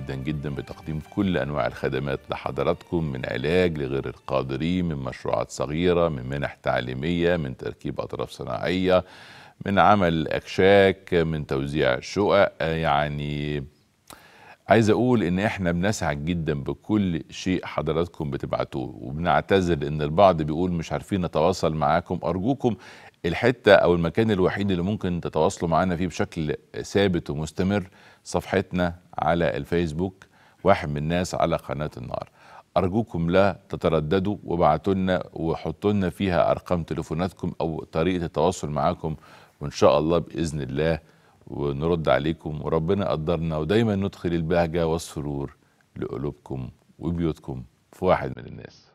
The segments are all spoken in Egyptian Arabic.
جدا جدا بتقديم كل انواع الخدمات لحضراتكم من علاج لغير القادرين من مشروعات صغيره من منح تعليميه من تركيب اطراف صناعيه من عمل اكشاك من توزيع شقق يعني عايز اقول ان احنا بنسعد جدا بكل شيء حضراتكم بتبعتوه وبنعتذر ان البعض بيقول مش عارفين نتواصل معاكم ارجوكم الحته او المكان الوحيد اللي ممكن تتواصلوا معنا فيه بشكل ثابت ومستمر صفحتنا على الفيسبوك واحد من الناس على قناه النار ارجوكم لا تترددوا وابعتوا لنا وحطوا لنا فيها ارقام تليفوناتكم او طريقه التواصل معاكم وان شاء الله باذن الله ونرد عليكم وربنا قدرنا ودايما ندخل البهجه والسرور لقلوبكم وبيوتكم في واحد من الناس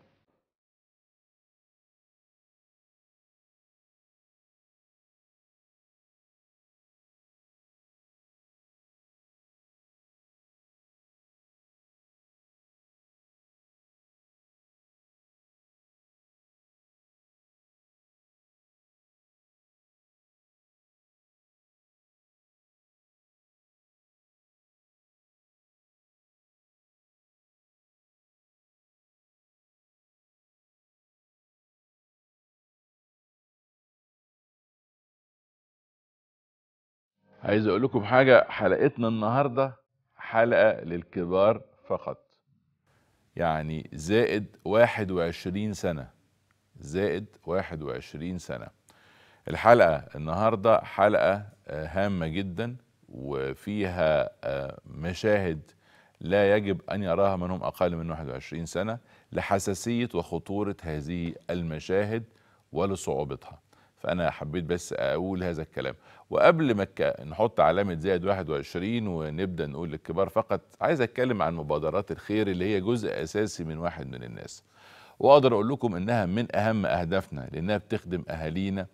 عايز اقول لكم حاجه حلقتنا النهارده حلقه للكبار فقط يعني زائد 21 سنه زائد 21 سنه الحلقه النهارده حلقه آه، هامه جدا وفيها آه، مشاهد لا يجب ان يراها من هم اقل من 21 سنه لحساسيه وخطوره هذه المشاهد ولصعوبتها فانا حبيت بس اقول هذا الكلام وقبل ما ك- نحط علامه زائد 21 ونبدا نقول للكبار فقط عايز اتكلم عن مبادرات الخير اللي هي جزء اساسي من واحد من الناس واقدر اقول لكم انها من اهم اهدافنا لانها بتخدم اهالينا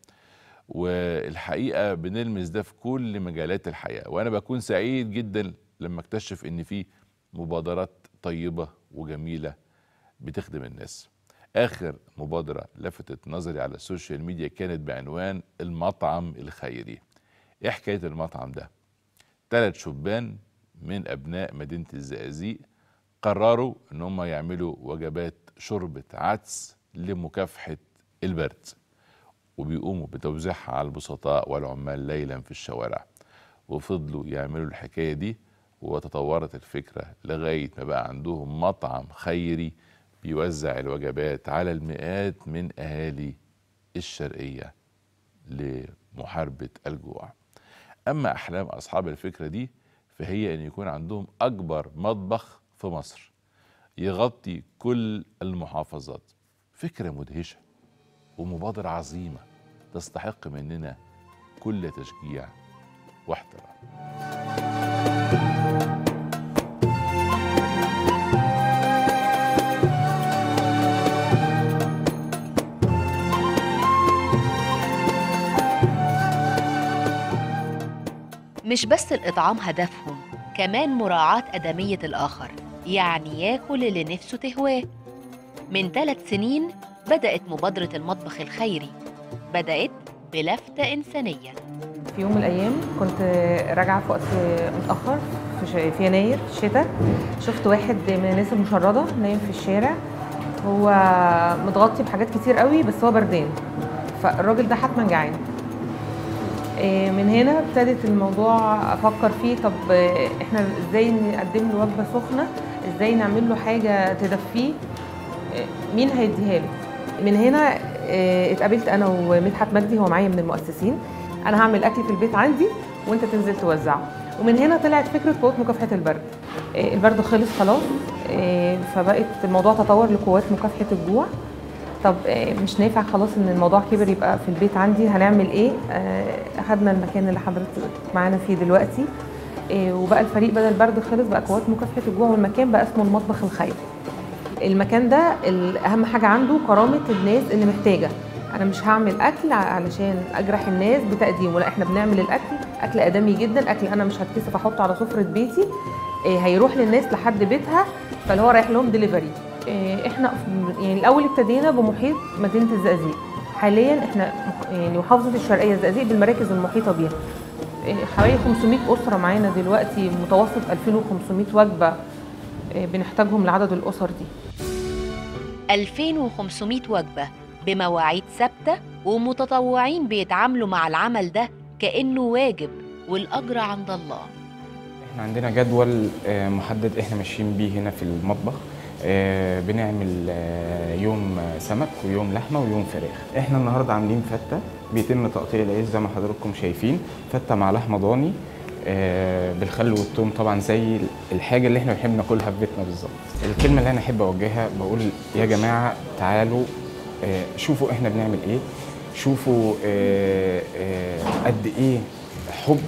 والحقيقه بنلمس ده في كل مجالات الحياه وانا بكون سعيد جدا لما اكتشف ان في مبادرات طيبه وجميله بتخدم الناس اخر مبادره لفتت نظري على السوشيال ميديا كانت بعنوان المطعم الخيري ايه حكايه المطعم ده ثلاث شبان من ابناء مدينه الزقازيق قرروا ان هم يعملوا وجبات شوربه عدس لمكافحه البرد وبيقوموا بتوزيعها على البسطاء والعمال ليلا في الشوارع وفضلوا يعملوا الحكايه دي وتطورت الفكره لغايه ما بقى عندهم مطعم خيري بيوزع الوجبات على المئات من اهالي الشرقيه لمحاربه الجوع. اما احلام اصحاب الفكره دي فهي ان يكون عندهم اكبر مطبخ في مصر يغطي كل المحافظات. فكره مدهشه ومبادره عظيمه تستحق مننا كل تشجيع واحترام. مش بس الإطعام هدفهم كمان مراعاة أدمية الآخر يعني ياكل اللي نفسه تهواه من ثلاث سنين بدأت مبادرة المطبخ الخيري بدأت بلفتة إنسانية في يوم من الايام كنت راجعه في وقت متاخر في, ش... في يناير الشتاء شفت واحد من الناس المشرده نايم في الشارع هو متغطي بحاجات كتير قوي بس هو بردان فالراجل ده حتما جعان إيه، من هنا ابتدت الموضوع افكر فيه طب إيه، احنا ازاي نقدم له وجبه سخنه ازاي نعمل له حاجه تدفيه إيه، مين هيديها له من هنا إيه، اتقابلت انا ومدحت مجدي هو معايا من المؤسسين انا هعمل اكل في البيت عندي وانت تنزل توزعه ومن هنا طلعت فكره قوات مكافحه البرد إيه، البرد خلص خلاص إيه، فبقت الموضوع تطور لقوات مكافحه الجوع طب إيه، مش نافع خلاص ان الموضوع كبر يبقى في البيت عندي هنعمل ايه آه، اخدنا المكان اللي حضرتك معانا فيه دلوقتي إيه، وبقى الفريق بدل البرد خلص بقى قوات مكافحه الجوع والمكان بقى اسمه المطبخ الخيري المكان ده ال- اهم حاجه عنده كرامه الناس اللي محتاجه انا مش هعمل اكل علشان اجرح الناس بتقديمه لا احنا بنعمل الاكل اكل ادمي جدا اكل انا مش هتكسف احطه على سفره بيتي إيه، هيروح للناس لحد بيتها فاللي هو رايح لهم دليفري احنا في- يعني الاول ابتدينا بمحيط مدينه الزقازيق حاليا احنا مح- يعني محافظه الشرقيه الزقازيق بالمراكز المحيطه بيها إيه، حوالي 500 اسره معانا دلوقتي متوسط 2500 وجبه آه، بنحتاجهم لعدد الاسر دي 2500 وجبة بمواعيد ثابتة ومتطوعين بيتعاملوا مع العمل ده كأنه واجب والأجر عند الله احنا عندنا جدول آه، محدد احنا ماشيين بيه هنا في المطبخ آه، بنعمل آه، يوم آه، سمك ويوم لحمه ويوم فراخ احنا النهارده عاملين فته بيتم تقطيع العيش زي ما حضراتكم شايفين فته مع لحمه ضاني آه، بالخل والثوم طبعا زي الحاجه اللي احنا بنحب ناكلها في بيتنا بالظبط الكلمه اللي انا احب اوجهها بقول يا جماعه تعالوا آه، شوفوا احنا بنعمل ايه شوفوا آه، آه، قد ايه حب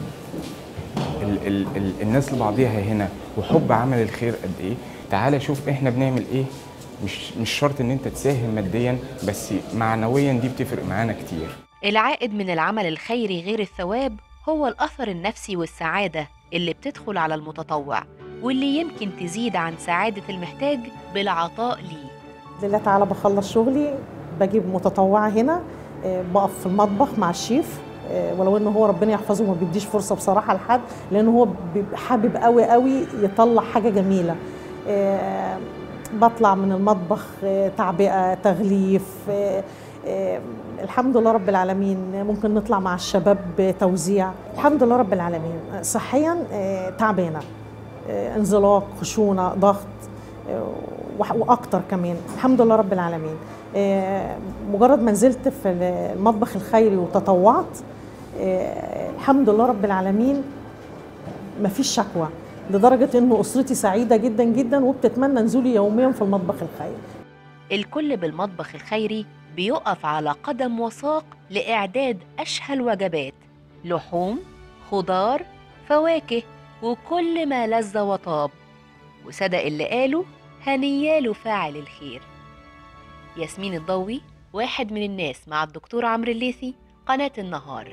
ال ال ال الناس لبعضيها هنا وحب عمل الخير قد ايه تعالى شوف احنا بنعمل ايه مش مش شرط ان انت تساهم ماديا بس معنويا دي بتفرق معانا كتير العائد من العمل الخيري غير الثواب هو الأثر النفسي والسعادة اللي بتدخل على المتطوع واللي يمكن تزيد عن سعادة المحتاج بالعطاء ليه لله تعالى بخلص شغلي بجيب متطوعة هنا آه، بقف في المطبخ مع الشيف آه، ولو ان هو ربنا يحفظه ما بيديش فرصة بصراحة لحد لان هو بيبقى حابب قوي قوي يطلع حاجة جميلة آه، بطلع من المطبخ آه، تعبئة تغليف آه، آه، الحمد لله رب العالمين ممكن نطلع مع الشباب توزيع الحمد لله رب العالمين صحيا آه، تعبانة آه، انزلاق خشونة ضغط آه، وح- واكتر كمان الحمد لله رب العالمين آه، مجرد ما نزلت في المطبخ الخيري وتطوعت آه، الحمد لله رب العالمين مفيش شكوى لدرجة إنه أسرتي سعيدة جدا جدا وبتتمنى نزولي يوميا في المطبخ الخيري الكل بالمطبخ الخيري بيقف على قدم وساق لإعداد أشهى الوجبات لحوم خضار فواكه وكل ما لذ وطاب وصدق اللي قاله هنياله فاعل الخير ياسمين الضوي واحد من الناس مع الدكتور عمرو الليثي قناة النهار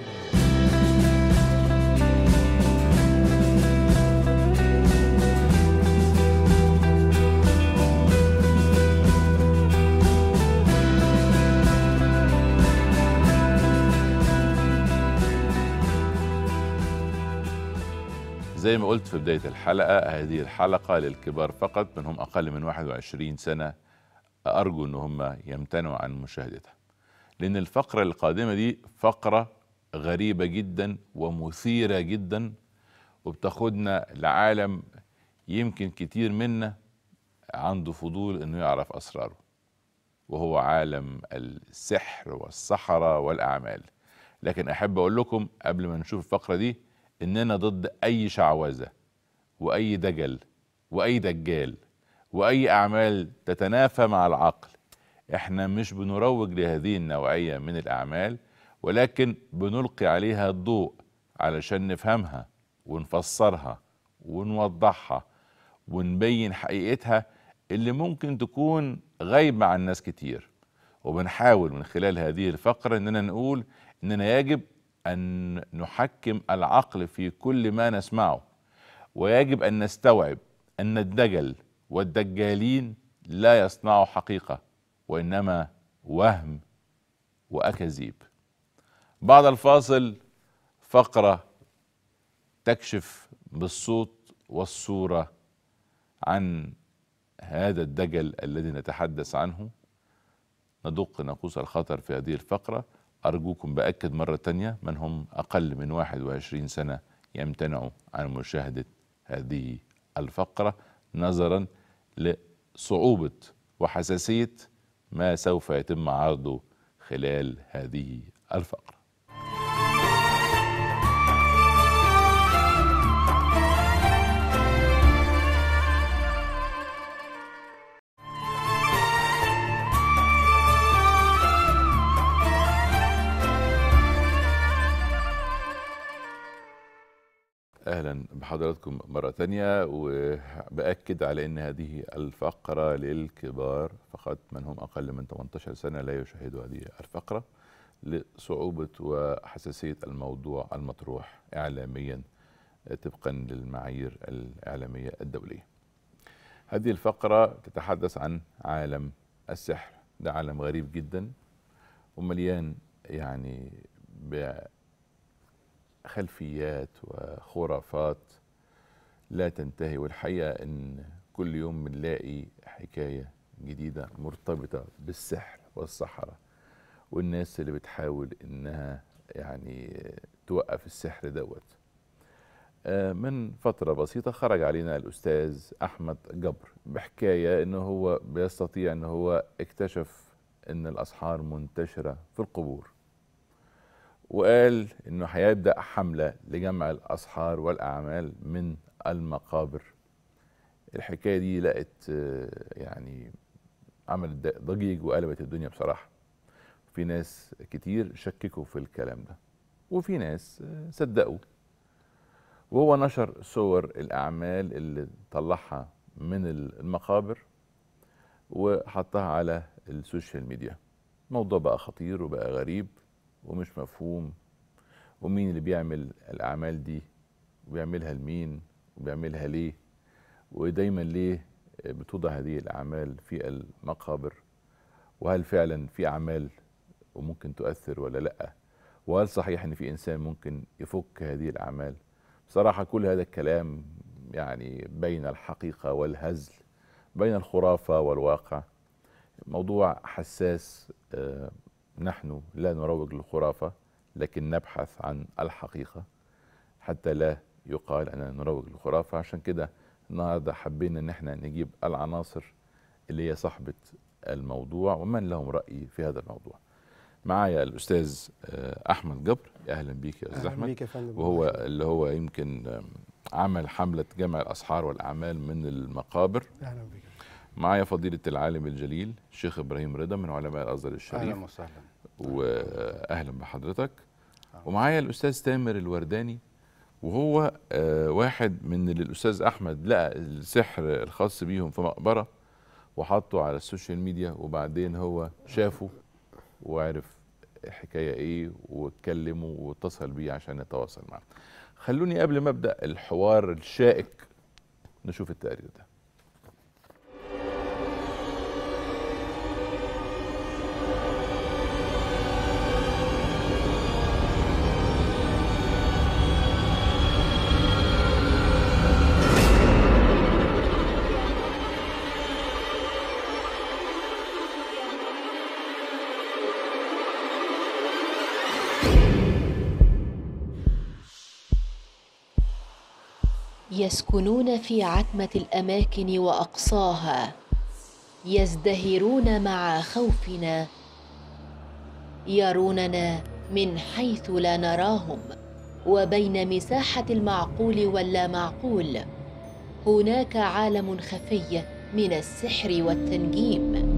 زي ما قلت في بداية الحلقة هذه الحلقة للكبار فقط من هم أقل من 21 سنة أرجو أن هم يمتنعوا عن مشاهدتها لأن الفقرة القادمة دي فقرة غريبة جدا ومثيرة جدا وبتاخدنا لعالم يمكن كتير منا عنده فضول أنه يعرف أسراره وهو عالم السحر والسحرة والأعمال لكن أحب أقول لكم قبل ما نشوف الفقرة دي إننا ضد أي شعوذة وأي دجل وأي دجال وأي أعمال تتنافى مع العقل إحنا مش بنروج لهذه النوعية من الأعمال ولكن بنلقي عليها الضوء علشان نفهمها ونفسرها ونوضحها ونبين حقيقتها اللي ممكن تكون غايبة عن ناس كتير وبنحاول من خلال هذه الفقرة اننا نقول اننا يجب ان نحكم العقل في كل ما نسمعه ويجب ان نستوعب ان الدجل والدجالين لا يصنعوا حقيقة وانما وهم واكاذيب بعد الفاصل فقرة تكشف بالصوت والصورة عن هذا الدجل الذي نتحدث عنه ندق ناقوس الخطر في هذه الفقرة أرجوكم بأكد مرة تانية من هم أقل من 21 سنة يمتنعوا عن مشاهدة هذه الفقرة نظرا لصعوبة وحساسية ما سوف يتم عرضه خلال هذه الفقرة اهلا بحضراتكم مره تانية وباكد على ان هذه الفقره للكبار فقط من هم اقل من 18 سنه لا يشاهدوا هذه الفقره لصعوبه وحساسيه الموضوع المطروح اعلاميا طبقا للمعايير الاعلاميه الدوليه. هذه الفقره تتحدث عن عالم السحر ده عالم غريب جدا ومليان يعني خلفيات وخرافات لا تنتهي والحقيقه ان كل يوم بنلاقي حكاية جديدة مرتبطة بالسحر والسحرة والناس اللي بتحاول انها يعني توقف السحر دوت آه، من فترة بسيطة خرج علينا الأستاذ أحمد جبر بحكاية إنه هو بيستطيع إنه هو اكتشف إن الأسحار منتشرة في القبور وقال إنه هيبدأ حملة لجمع الأسحار والأعمال من المقابر الحكاية دي لقت آه، يعني عملت ضجيج وقلبت الدنيا بصراحة في ناس كتير شككوا في الكلام ده وفي ناس آه، صدقوا وهو نشر صور الأعمال اللي طلعها من المقابر وحطها على السوشيال ميديا موضوع بقى خطير وبقى غريب ومش مفهوم ومين اللي بيعمل الأعمال دي وبيعملها لمين وبيعملها ليه ودايما ليه بتوضع هذه الأعمال في المقابر وهل فعلا في أعمال وممكن تؤثر ولا لأ وهل صحيح ان في انسان ممكن يفك هذه الاعمال بصراحه كل هذا الكلام يعني بين الحقيقه والهزل بين الخرافه والواقع موضوع حساس آه، نحن لا نروج للخرافه لكن نبحث عن الحقيقه حتى لا يقال اننا نروج للخرافه عشان كده النهارده حبينا ان احنا نجيب العناصر اللي هي صاحبه الموضوع ومن لهم راي في هذا الموضوع معايا الاستاذ آه، احمد جبر يا اهلا بيك يا استاذ أهلاً احمد بيك يا فندم وهو اللي هو يمكن آم، عمل حمله جمع الاسحار والاعمال من المقابر اهلا بيك معايا فضيله العالم الجليل الشيخ ابراهيم رضا من علماء الازهر الشريف اهلا وسهلا واهلا بحضرتك ومعايا الاستاذ تامر الورداني وهو آه، واحد من اللي الاستاذ احمد لقى السحر الخاص بيهم في مقبره وحطه على السوشيال ميديا وبعدين هو شافه وعرف الحكايه ايه واتكلمه واتصل بيه عشان يتواصل معاه خلوني قبل ما ابدا الحوار الشائك نشوف التقرير ده يسكنون في عتمة الأماكن وأقصاها يزدهرون مع خوفنا يروننا من حيث لا نراهم وبين مساحة المعقول واللا معقول هناك عالم خفي من السحر والتنجيم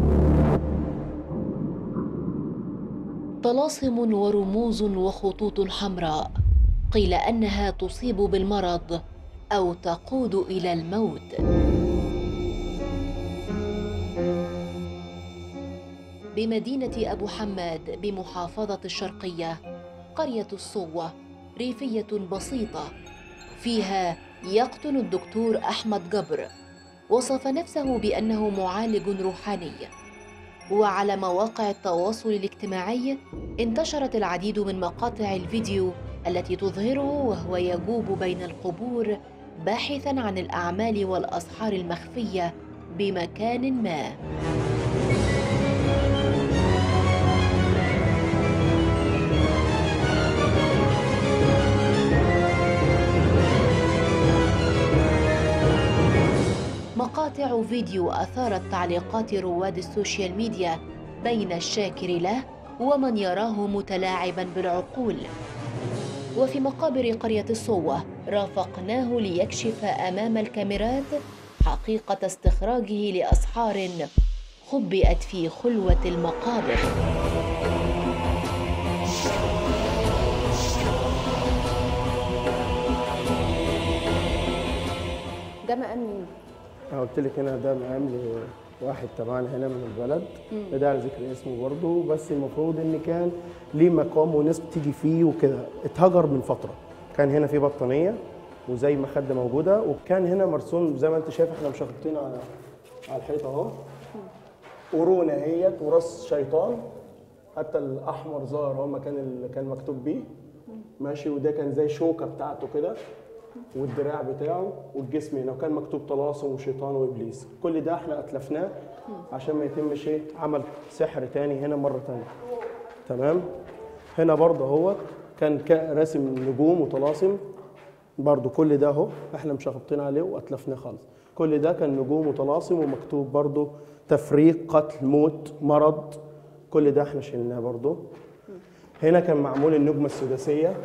طلاسم ورموز وخطوط حمراء قيل انها تصيب بالمرض او تقود الى الموت بمدينه ابو حماد بمحافظه الشرقيه قريه الصوه ريفيه بسيطه فيها يقطن الدكتور احمد جبر وصف نفسه بانه معالج روحاني وعلى مواقع التواصل الاجتماعي انتشرت العديد من مقاطع الفيديو التي تظهره وهو يجوب بين القبور باحثا عن الاعمال والاسحار المخفيه بمكان ما مقاطع فيديو اثارت تعليقات رواد السوشيال ميديا بين الشاكر له ومن يراه متلاعبا بالعقول وفي مقابر قرية الصوة رافقناه ليكشف أمام الكاميرات حقيقة استخراجه لأسحار خبئت في خلوة المقابر ده مقام مين؟ انا قلت لك هنا ده مقام لواحد تبعنا هنا من البلد ده على ذكر اسمه برضه بس المفروض ان كان ليه مقام وناس بتيجي فيه وكده اتهجر من فتره كان هنا في بطانيه وزي مخده موجوده وكان هنا مرسوم زي ما انت شايف احنا مشخطين على على الحيط اهو قرونه اهيت وراس شيطان حتى الاحمر ظاهر هو المكان اللي كان مكتوب بيه ماشي وده كان زي شوكه بتاعته كده والدراع بتاعه والجسم هنا وكان مكتوب طلاسم وشيطان وابليس كل ده احنا اتلفناه عشان ما يتمش ايه عمل سحر تاني هنا مره تانيه تمام هنا برضه هو كان كا- راسم نجوم وطلاسم برضه كل ده اهو احنا مشخبطين عليه واتلفناه خالص كل ده كان نجوم وطلاسم ومكتوب برضه تفريق قتل موت مرض كل ده احنا شلناه برضه هنا كان معمول النجمه السداسيه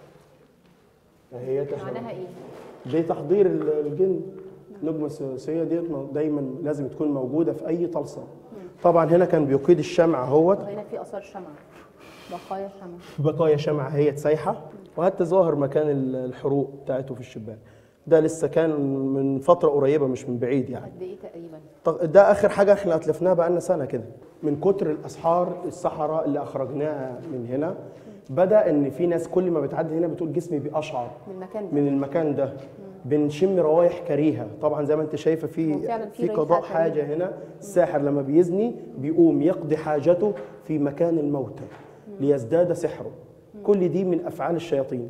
اهي معناها ايه؟ دي تحضير ال- الجن النجمه السداسيه ديت م- دايما لازم تكون موجوده في اي طلسم طبعا هنا كان بيقيد الشمع اهوت وهنا في اثار شمع بقايا شمع بقايا شمعة هي سايحة وحتى ظاهر مكان ال- الحروق بتاعته في الشباك ده لسه كان من فترة قريبة مش من بعيد يعني قد ايه تقريبا؟ طب ده آخر حاجة احنا أتلفناها بقالنا سنة كده من كتر الأسحار الصحراء اللي أخرجناها من هنا بدأ إن في ناس كل ما بتعدي هنا بتقول جسمي بيقشعر من المكان ده من المكان ده بنشم روايح كريهه طبعا زي ما انت شايفه هو في فعلاً في في ريحة قضاء كريهة. حاجه هنا الساحر لما بيزني بيقوم يقضي حاجته في مكان الموتى ليزداد سحره كل دي من افعال الشياطين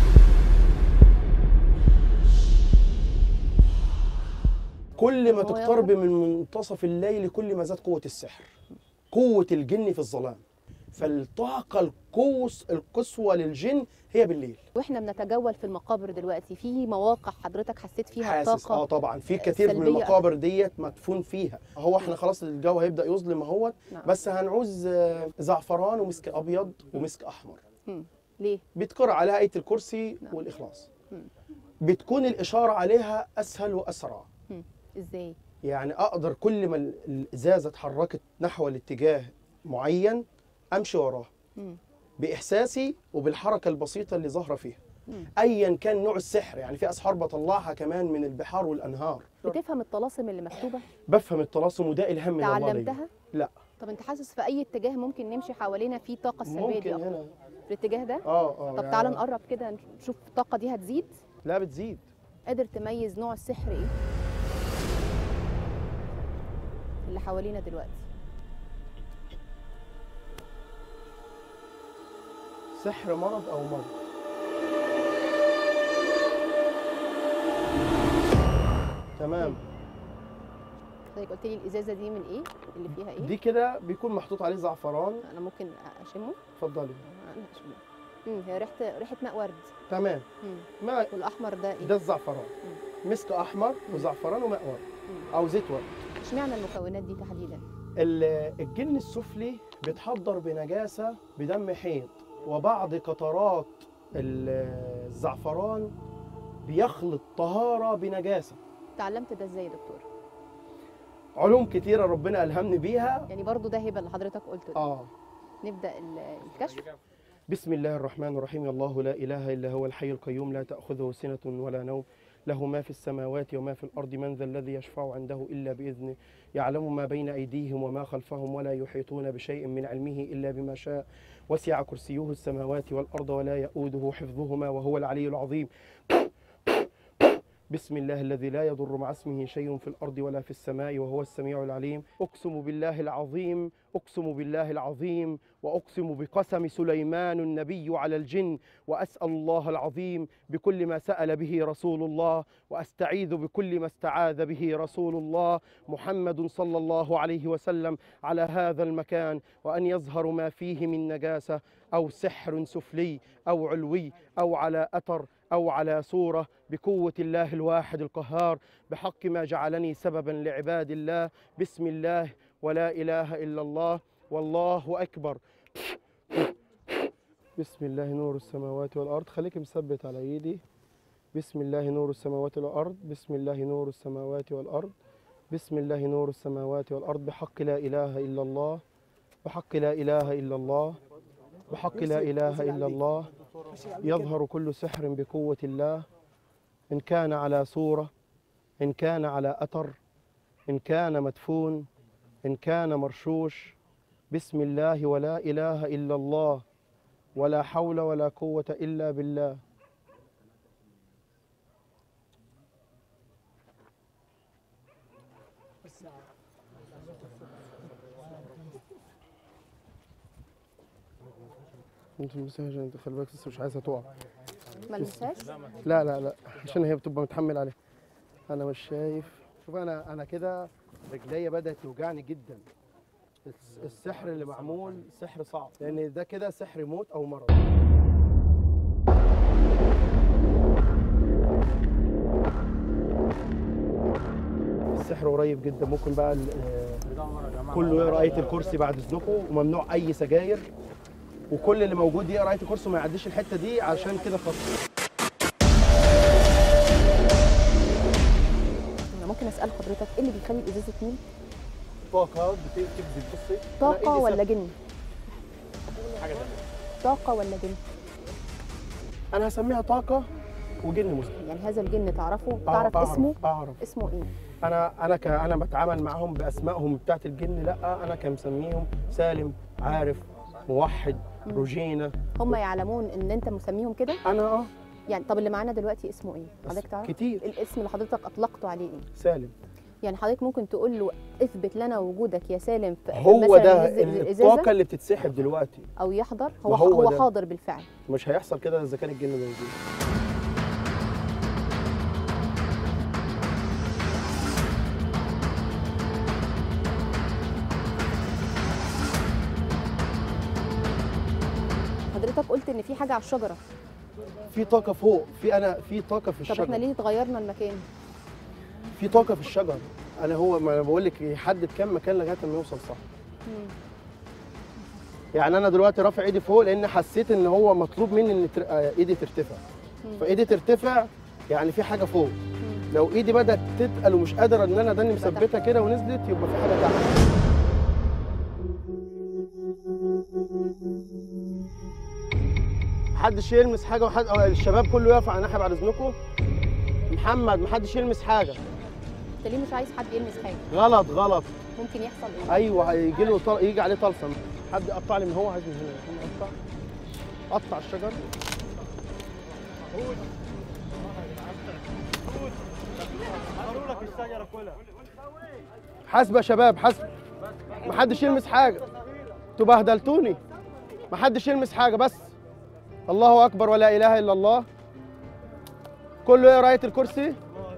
كل ما هو تقترب من منتصف الليل كل ما زاد قوه السحر قوه الجن في الظلام فالطاقه القوس القصوى للجن هي بالليل واحنا بنتجول في المقابر دلوقتي في مواقع حضرتك حسيت فيها حاسس الطاقه اه طبعا في كثير من سلبية المقابر ديت مدفون فيها هو احنا خلاص الجو هيبدا يظلم اهوت نعم. بس هنعوز آه، زعفران ومسك ابيض ومسك احمر مم. ليه؟ بتقرا عليها ايه الكرسي نعم. والاخلاص مم. بتكون الاشاره عليها اسهل واسرع مم. ازاي؟ يعني اقدر كل ما ال- الازازه اتحركت نحو الاتجاه معين امشي وراها مم. باحساسي وبالحركه البسيطه اللي ظاهره فيها مم. ايا كان نوع السحر يعني في اسحار بطلعها كمان من البحار والانهار بتفهم الطلاسم اللي مكتوبه؟ بفهم الطلاسم وده الهام من الله ليا. تعلمتها؟ لا طب انت حاسس في اي اتجاه ممكن نمشي حوالينا في طاقه السلبيه دي ممكن أكتر؟ هنا في الاتجاه ده؟ اه اه طب يعني تعالى نقرب كده نشوف الطاقه دي هتزيد لا بتزيد قادر تميز نوع السحر ايه اللي حوالينا دلوقتي سحر مرض او مرض تمام حضرتك قلت لي الازازه دي من ايه اللي فيها ايه دي كده بيكون محطوط عليه زعفران انا ممكن اشمه اتفضلي انا اشمه امم هي ريحه ريحه ماء ورد تمام مم. ما والاحمر ده ايه ده الزعفران مسك احمر وزعفران وماء ورد او زيت ورد اشمعنى المكونات دي تحديدا ال- الجن السفلي بيتحضر بنجاسة بدم حيض وبعض قطرات ال- الزعفران بيخلط طهارة بنجاسة اتعلمت ده ازاي يا دكتور علوم كتيرة ربنا ألهمني بيها يعني برضو ده هبه اللي حضرتك قلته ده آه نبدا ال- الكشف بسم الله الرحمن الرحيم الله لا إله إلا هو الحي القيوم لا تأخذه سنة ولا نوم له ما في السماوات وما في الأرض من ذا الذي يشفع عنده إلا بإذنه يعلم ما بين أيديهم وما خلفهم ولا يحيطون بشيء من علمه إلا بما شاء وسع كرسيه السماوات والأرض ولا يؤوده حفظهما وهو العلي العظيم بسم الله الذي لا يضر مع اسمه شيء في الأرض ولا في السماء وهو السميع العليم أقسم بالله العظيم أقسم بالله العظيم وأقسم بقسم سليمان النبي على الجن وأسأل الله العظيم بكل ما سأل به رسول الله وأستعيذ بكل ما استعاذ به رسول الله محمد صلى الله عليه وسلم على هذا المكان وأن يظهر ما فيه من نجاسة أو سحر سفلي أو علوي أو على أثر أو على صورة بقوة الله الواحد القهار بحق ما جعلني سببا لعباد الله بسم الله ولا إله إلا الله والله أكبر بسم الله نور السماوات والأرض خليك مثبت على إيدي بسم الله نور السماوات والأرض بسم الله نور السماوات والأرض بسم الله نور السماوات والأرض بحق لا إله إلا الله بحق لا إله إلا الله بحق لا إله إلا الله يظهر كل سحر بقوة الله إن كان على صورة إن كان على أثر إن كان مدفون إن كان مرشوش بسم الله ولا إله إلا الله ولا حول ولا قوة إلا بالله انت المساجة انت خلي بالك لسه مش عايزها تقع ما لمسهاش لا لا لا عشان هي بتبقى متحمل عليها انا مش شايف شوف انا انا كده رجليا بدات توجعني جدا الس- السحر اللي معمول سحر صعب لان ده كده سحر موت او مرض السحر قريب جدا ممكن بقى ال- آه، كله يقرا ايه الكرسي بعد اذنكم وممنوع اي سجاير وكل اللي موجود يقرا ايه الكرسي وما يعديش الحته دي عشان كده خطر انا ممكن اسال حضرتك ايه اللي بيخلي الازازه تميل طاقه بتجذب بصي أنا طاقه إيدي ولا سب- جن طاقه ولا جن انا هسميها طاقه وجن مسلم يعني هذا الجن تعرفه تعرف أعرف اسمه اعرف اسمه ايه انا انا ك انا بتعامل معاهم باسمائهم بتاعت الجن لا انا كمسميهم سالم عارف موحد روجينا هم يعلمون ان انت مسميهم كده انا اه يعني طب اللي معانا دلوقتي اسمه ايه بس حضرتك تعرف كتير الاسم اللي حضرتك اطلقته عليه ايه سالم يعني حضرتك ممكن تقول له اثبت لنا وجودك يا سالم في هو مثلا ده الإز- الازازه الطاقه اللي بتتسحب دلوقتي او يحضر هو وهو هو ده. حاضر بالفعل مش هيحصل كده اذا كان الجن موجود حضرتك قلت ان في حاجه على الشجره في طاقه فوق في انا في طاقه في طب احنا الشجر ليه اتغيرنا المكان في طاقه في الشجر انا هو ما انا بقول لك يحدد كام مكان لغايه ما يوصل صح مم. يعني انا دلوقتي رافع ايدي فوق لان حسيت ان هو مطلوب مني ان تر... آه، ايدي ترتفع مم. فايدي ترتفع يعني في حاجه فوق مم. لو ايدي بدات تتقل ومش قادره ان انا داني يبقى مثبتها كده ونزلت يبقى في حاجه تحت محدش يلمس حاجه وحد... أو الشباب كله يقف على ناحيه بعد اذنكم محمد محدش يلمس حاجه انت ليه مش عايز حد يلمس حاجه غلط غلط ممكن يحصل ايه ايوه هيجي له طل... يجي عليه طلسم حد يقطع لي من هو عايز من هنا قطع قطع الشجر حاسب يا شباب حاسب محدش يلمس حاجه انتوا بهدلتوني محدش يلمس حاجه بس الله اكبر ولا اله الا الله كله يقرا ايه الكرسي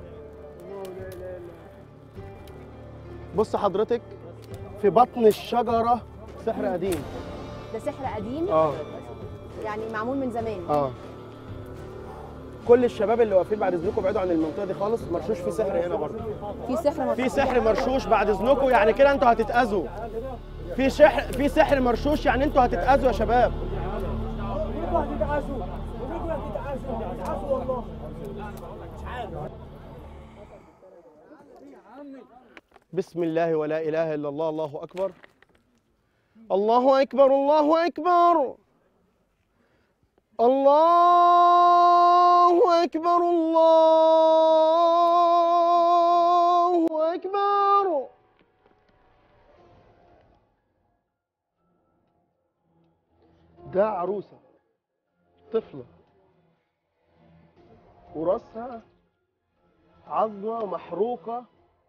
بص حضرتك في بطن الشجره سحر قديم ده سحر قديم اه يعني معمول من زمان اه كل الشباب اللي واقفين بعد اذنكم ابعدوا عن المنطقه دي خالص مرشوش في سحر هنا برضه في سحر في سحر مرشوش بعد اذنكم يعني كده انتوا هتتاذوا في سحر في سحر مرشوش يعني انتوا هتتاذوا يا شباب بسم الله ولا اله الا الله الله اكبر الله اكبر الله اكبر الله اكبر الله اكبر ده عروسه طفله وراسها عظمه محروقه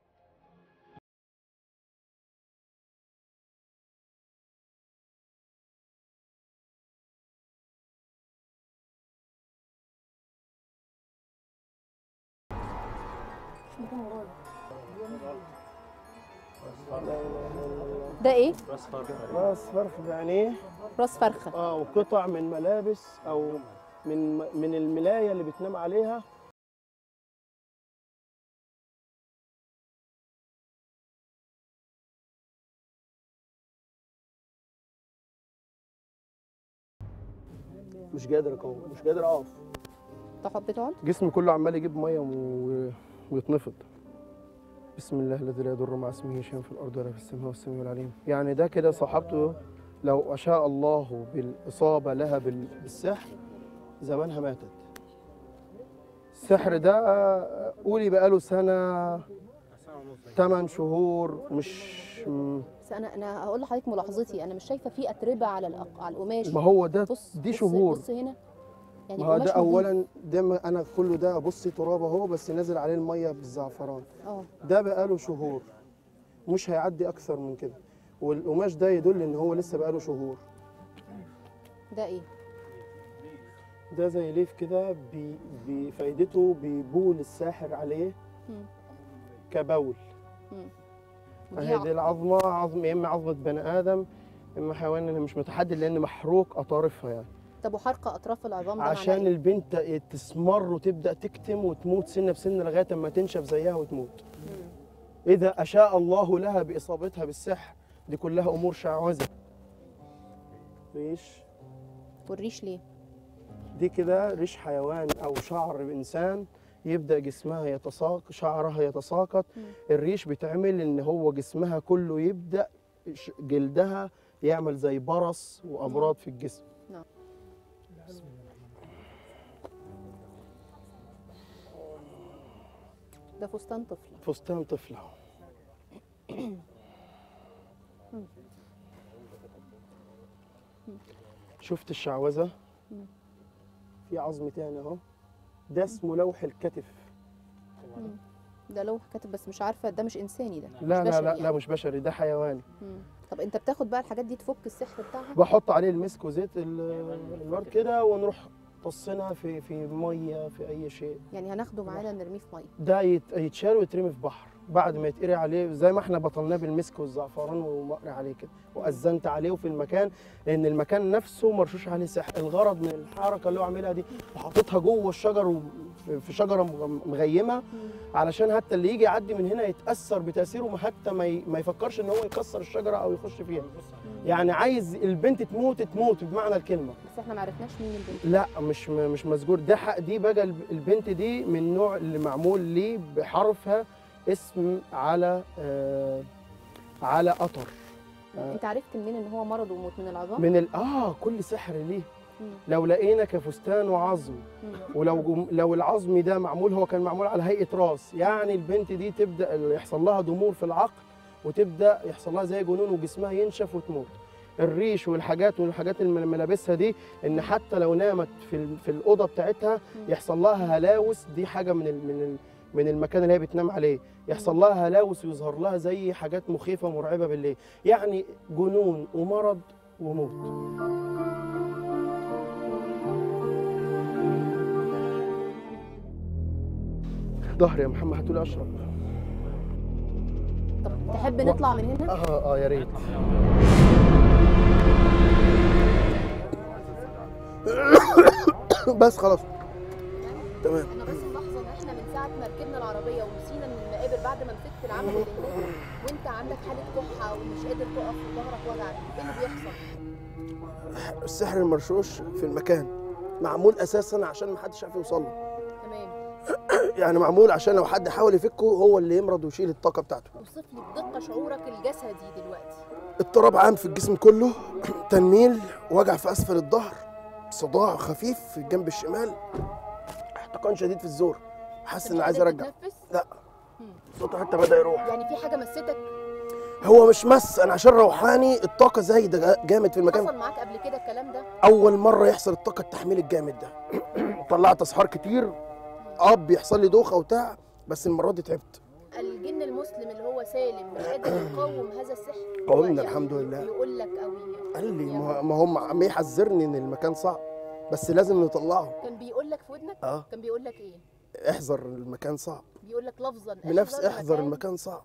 ده ايه راس فرخ يعني ايه راس فرخه اه وقطع من ملابس او من من الملايه اللي بتنام عليها مش قادر اقوم مش قادر اقف تحب تقعد جسمي كله عمال يجيب ميه و... ويتنفض بسم الله الذي لا يضر مع اسمه شيء في الارض ولا في السماء والسميع العليم يعني ده كده صاحبته لو اشاء الله بالاصابه لها بال- بالسحر زمانها ماتت السحر ده قولي بقاله سنه 8 شهور مش م- بس انا انا هقول لحضرتك ملاحظتي انا مش شايفه في اتربه على الأق... على القماش ما هو ده بص دي بص- شهور بص هنا يعني ما هو القماش ده نضيف. اولا ده ما انا كله ده بصي تراب اهو بس نازل عليه الميه بالزعفران اه ده بقاله شهور مش هيعدي اكثر من كده والقماش ده يدل ان هو لسه بقاله شهور ده ايه ده زي ليف كده بي- بفايدته بيبول الساحر عليه مم. كبول ودي هي دي العظمه عظم يا اما عظمه بني ادم اما حيوان اللي مش متحدد لان محروق اطارفها يعني طب وحرق اطراف العظام ده عشان معناه إيه؟ البنت تسمر وتبدا تكتم وتموت سنه بسنه لغايه اما تنشف زيها وتموت مم. اذا اشاء الله لها باصابتها بالسحر دي كلها امور شعوذه ريش والريش ليه؟ دي كده ريش حيوان او شعر انسان يبدا جسمها يتساقط شعرها يتساقط مم. الريش بيتعمل ان هو جسمها كله يبدا ش- جلدها يعمل زي برص وامراض في الجسم ده فستان طفله فستان طفله شفت الشعوذه في عظم تاني اهو ده اسمه لوح الكتف ده لوح كاتب بس مش عارفه ده مش انساني ده لا مش لا بشري لا يعني. لا مش بشري ده حيواني مم. طب انت بتاخد بقى الحاجات دي تفك السحر بتاعها بحط عليه المسك وزيت ال- الورد كده ونروح طصنا في في ميه في اي شيء يعني هناخده معانا نرميه في ميه ده يت- يتشال ويترمي في بحر بعد ما يتقري عليه زي ما احنا بطلناه بالمسك والزعفران ومقري عليه كده واذنت عليه وفي المكان لان المكان نفسه مرشوش عليه سحر الغرض من الحركه اللي هو عاملها دي وحاططها جوه الشجر وفي- في شجره مغ- مغيمه علشان حتى اللي يجي يعدي من هنا يتاثر بتاثيره حتى ما ي- ما يفكرش ان هو يكسر الشجره او يخش فيها يعني عايز البنت تموت تموت بمعنى الكلمه بس احنا ما عرفناش مين البنت لا مش م- مش مسجور ده حق دي بقى الب- البنت دي من النوع اللي معمول ليه بحرفها اسم على آه على قطر آه. انت عرفت منين ان هو مرض وموت من العظام من ال اه كل سحر ليه مم. لو لقينا كفستان وعظم مم. ولو جم لو العظم ده معمول هو كان معمول على هيئه راس يعني البنت دي تبدا يحصل لها ضمور في العقل وتبدا يحصل لها زي جنون وجسمها ينشف وتموت الريش والحاجات والحاجات اللي ملابسها دي ان حتى لو نامت في ال- في الاوضه بتاعتها يحصل لها هلاوس دي حاجه من ال من ال من المكان اللي هي بتنام عليه يحصل لها هلاوس ويظهر لها زي حاجات مخيفه مرعبه بالليل يعني جنون ومرض وموت ظهري يا محمد هاتولي اشرب طب تحب نطلع من هنا اه اه يا ريت بس خلاص تمام انا بس ملاحظه ان احنا من ساعه ما ركبنا العربيه ومشينا من المقابر بعد ما مسكت العمل اللي هناك وانت عندك حاله كحه ومش قادر تقف وظهرك وجعك ايه اللي بيحصل السحر المرشوش في المكان معمول اساسا عشان ما حدش يعرف يوصل له تمام يعني معمول عشان لو حد حاول يفكه هو اللي يمرض ويشيل الطاقه بتاعته اوصف لي بدقه شعورك الجسدي دلوقتي اضطراب عام في الجسم كله تنميل وجع في اسفل الظهر صداع خفيف في الجنب الشمال احتقان شديد في الزور حاسس ان مش عايز قادر ارجع تتنفس؟ لا صوته حتى بدا يروح يعني في حاجه مستك هو مش مس انا عشان روحاني الطاقه زايده جامد في المكان حصل معاك قبل كده الكلام ده اول مره يحصل الطاقه التحميل الجامد ده طلعت اسحار كتير اب بيحصل لي دوخه وبتاع بس المره دي تعبت الجن المسلم اللي هو سالم مش قادر يقاوم هذا السحر قاومنا هو الحمد يعني لله. يقول لك او ي- قال لي ما ما هم عم يحذرني ان المكان صعب بس لازم نطلعه كان بيقول لك في ودنك اه كان بيقول لك ايه احذر المكان صعب بيقول لك لفظا بنفس احذر المكان صعب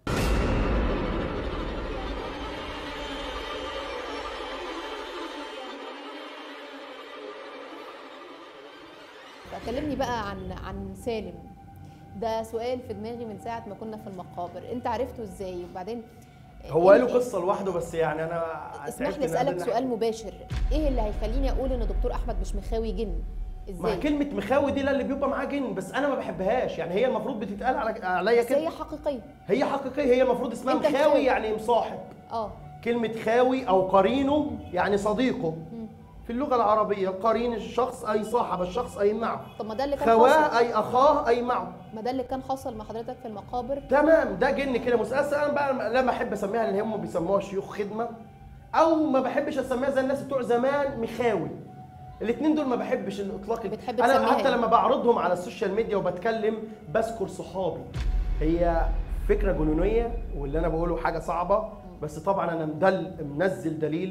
كلمني بقى عن عن سالم ده سؤال في دماغي من ساعه ما كنا في المقابر انت عرفته ازاي وبعدين هو إيه- له قصه لوحده بس يعني انا اسمح تعبت لي إن أنا اسالك بدنا سؤال أحكي. مباشر ايه اللي هيخليني اقول ان دكتور احمد مش مخاوي جن ما ازاي كلمه مخاوي دي لا اللي بيبقى معاه جن بس انا ما بحبهاش يعني هي المفروض بتتقال على عليا بس هي كده حقيقيه هي حقيقيه هي المفروض اسمها أنت مخاوي مخاوي. يعني مصاحب اه كلمه خاوي او قرينه يعني صديقه في اللغه العربيه قرين الشخص اي صاحب الشخص اي معه طب ما ده اللي كان حاصل خواه اي اخاه اي معه ما ده اللي كان حصل مع حضرتك في المقابر تمام ده جن كده مسألة انا بقى لا بحب اسميها اللي هم بيسموها شيوخ خدمه او ما بحبش اسميها زي الناس بتوع زمان مخاوي الاثنين دول ما بحبش الاطلاق بتحب انا تسميها حتى إيه؟ لما بعرضهم على السوشيال ميديا وبتكلم بذكر صحابي هي فكره جنونيه واللي انا بقوله حاجه صعبه بس طبعا انا مدل منزل دليل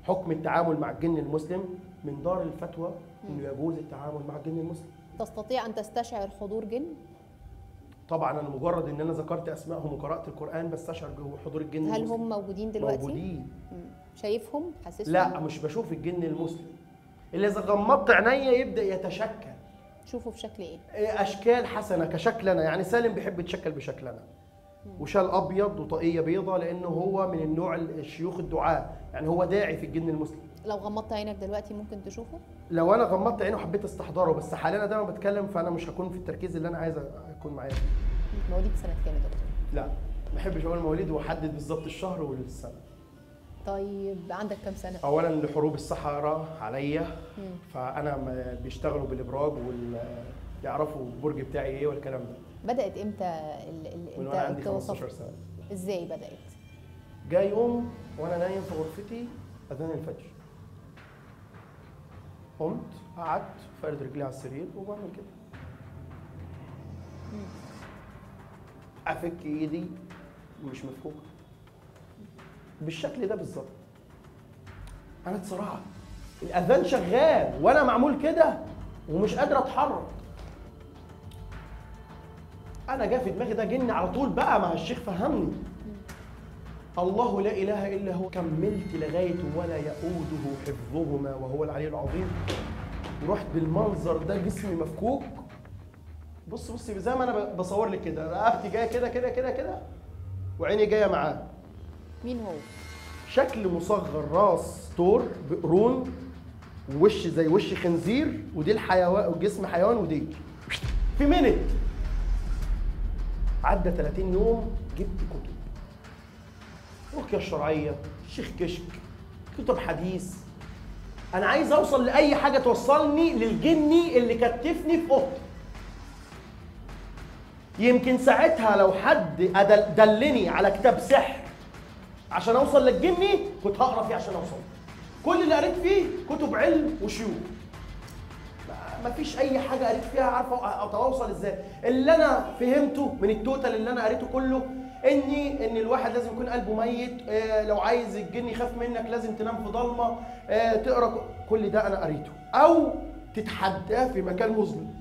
حكم التعامل مع الجن المسلم من دار الفتوى انه يجوز التعامل مع الجن المسلم تستطيع ان تستشعر حضور جن طبعا انا مجرد ان انا ذكرت اسمائهم وقرات القران بستشعر جو- حضور الجن هل المسلم هم موجودين دلوقتي موجودين مم. شايفهم حاسسهم لا مش بشوف الجن المسلم اللي اذا غمضت عينيا يبدا يتشكل شوفوا في شكل ايه إيه، اشكال حسنه كشكلنا يعني سالم بيحب يتشكل بشكلنا وشال ابيض وطاقيه بيضاء لانه هو من النوع الشيوخ الدعاء يعني هو داعي في الجن المسلم لو غمضت عينك دلوقتي ممكن تشوفه لو انا غمضت عيني وحبيت استحضره بس حاليا انا دايما بتكلم فانا مش هكون في التركيز اللي انا عايز اكون معاه فيه. مواليد سنه كام يا دكتور لا ما بحبش اقول مواليد واحدد بالظبط الشهر والسنه طيب عندك كام سنه اولا لحروب الصحراء عليا مم. فانا ما- بيشتغلوا بالابراج وال يعرفوا البرج بتاعي ايه والكلام ده بدات امتى ال... ال... من انت وانا عندي أنت وصفت- 15 سنه ازاي بدات جاي يوم وانا نايم في غرفتي اذان الفجر قمت قعدت فارد رجلي على السرير وبعمل كده افك ايدي مش مفكوكه بالشكل ده بالظبط انا اتسرعت الاذان شغال وانا معمول كده ومش قادر اتحرك انا جا في دماغي ده جن على طول بقى مع الشيخ فهمني الله لا اله الا هو كملت لغايه ولا يؤوده حفظهما وهو العلي العظيم ورحت بالمنظر ده جسمي مفكوك بص بص زي ما انا بصور لك كده رقبتي جايه كده كده كده كده وعيني جايه معاه مين هو شكل مصغر راس طور بقرون ووش زي وش خنزير ودي الحيوان وجسم حيوان ودي في منت عدى 30 يوم جبت كتب رقية الشرعية شيخ كشك كتب حديث أنا عايز أوصل لأي حاجة توصلني للجني اللي كتفني في أوضتي يمكن ساعتها لو حد أدل- دلني على كتاب سحر عشان اوصل للجني كنت هقرا فيه عشان اوصل كل اللي قريت فيه كتب علم وشيوخ ما- مفيش اي حاجه قريت فيها عارفه اتواصل ازاي اللي انا فهمته من التوتال اللي انا قريته كله اني ان الواحد لازم يكون قلبه ميت آه، لو عايز الجن يخاف منك لازم تنام في ضلمه آه، تقرا ك- كل ده انا قريته او تتحداه في مكان مظلم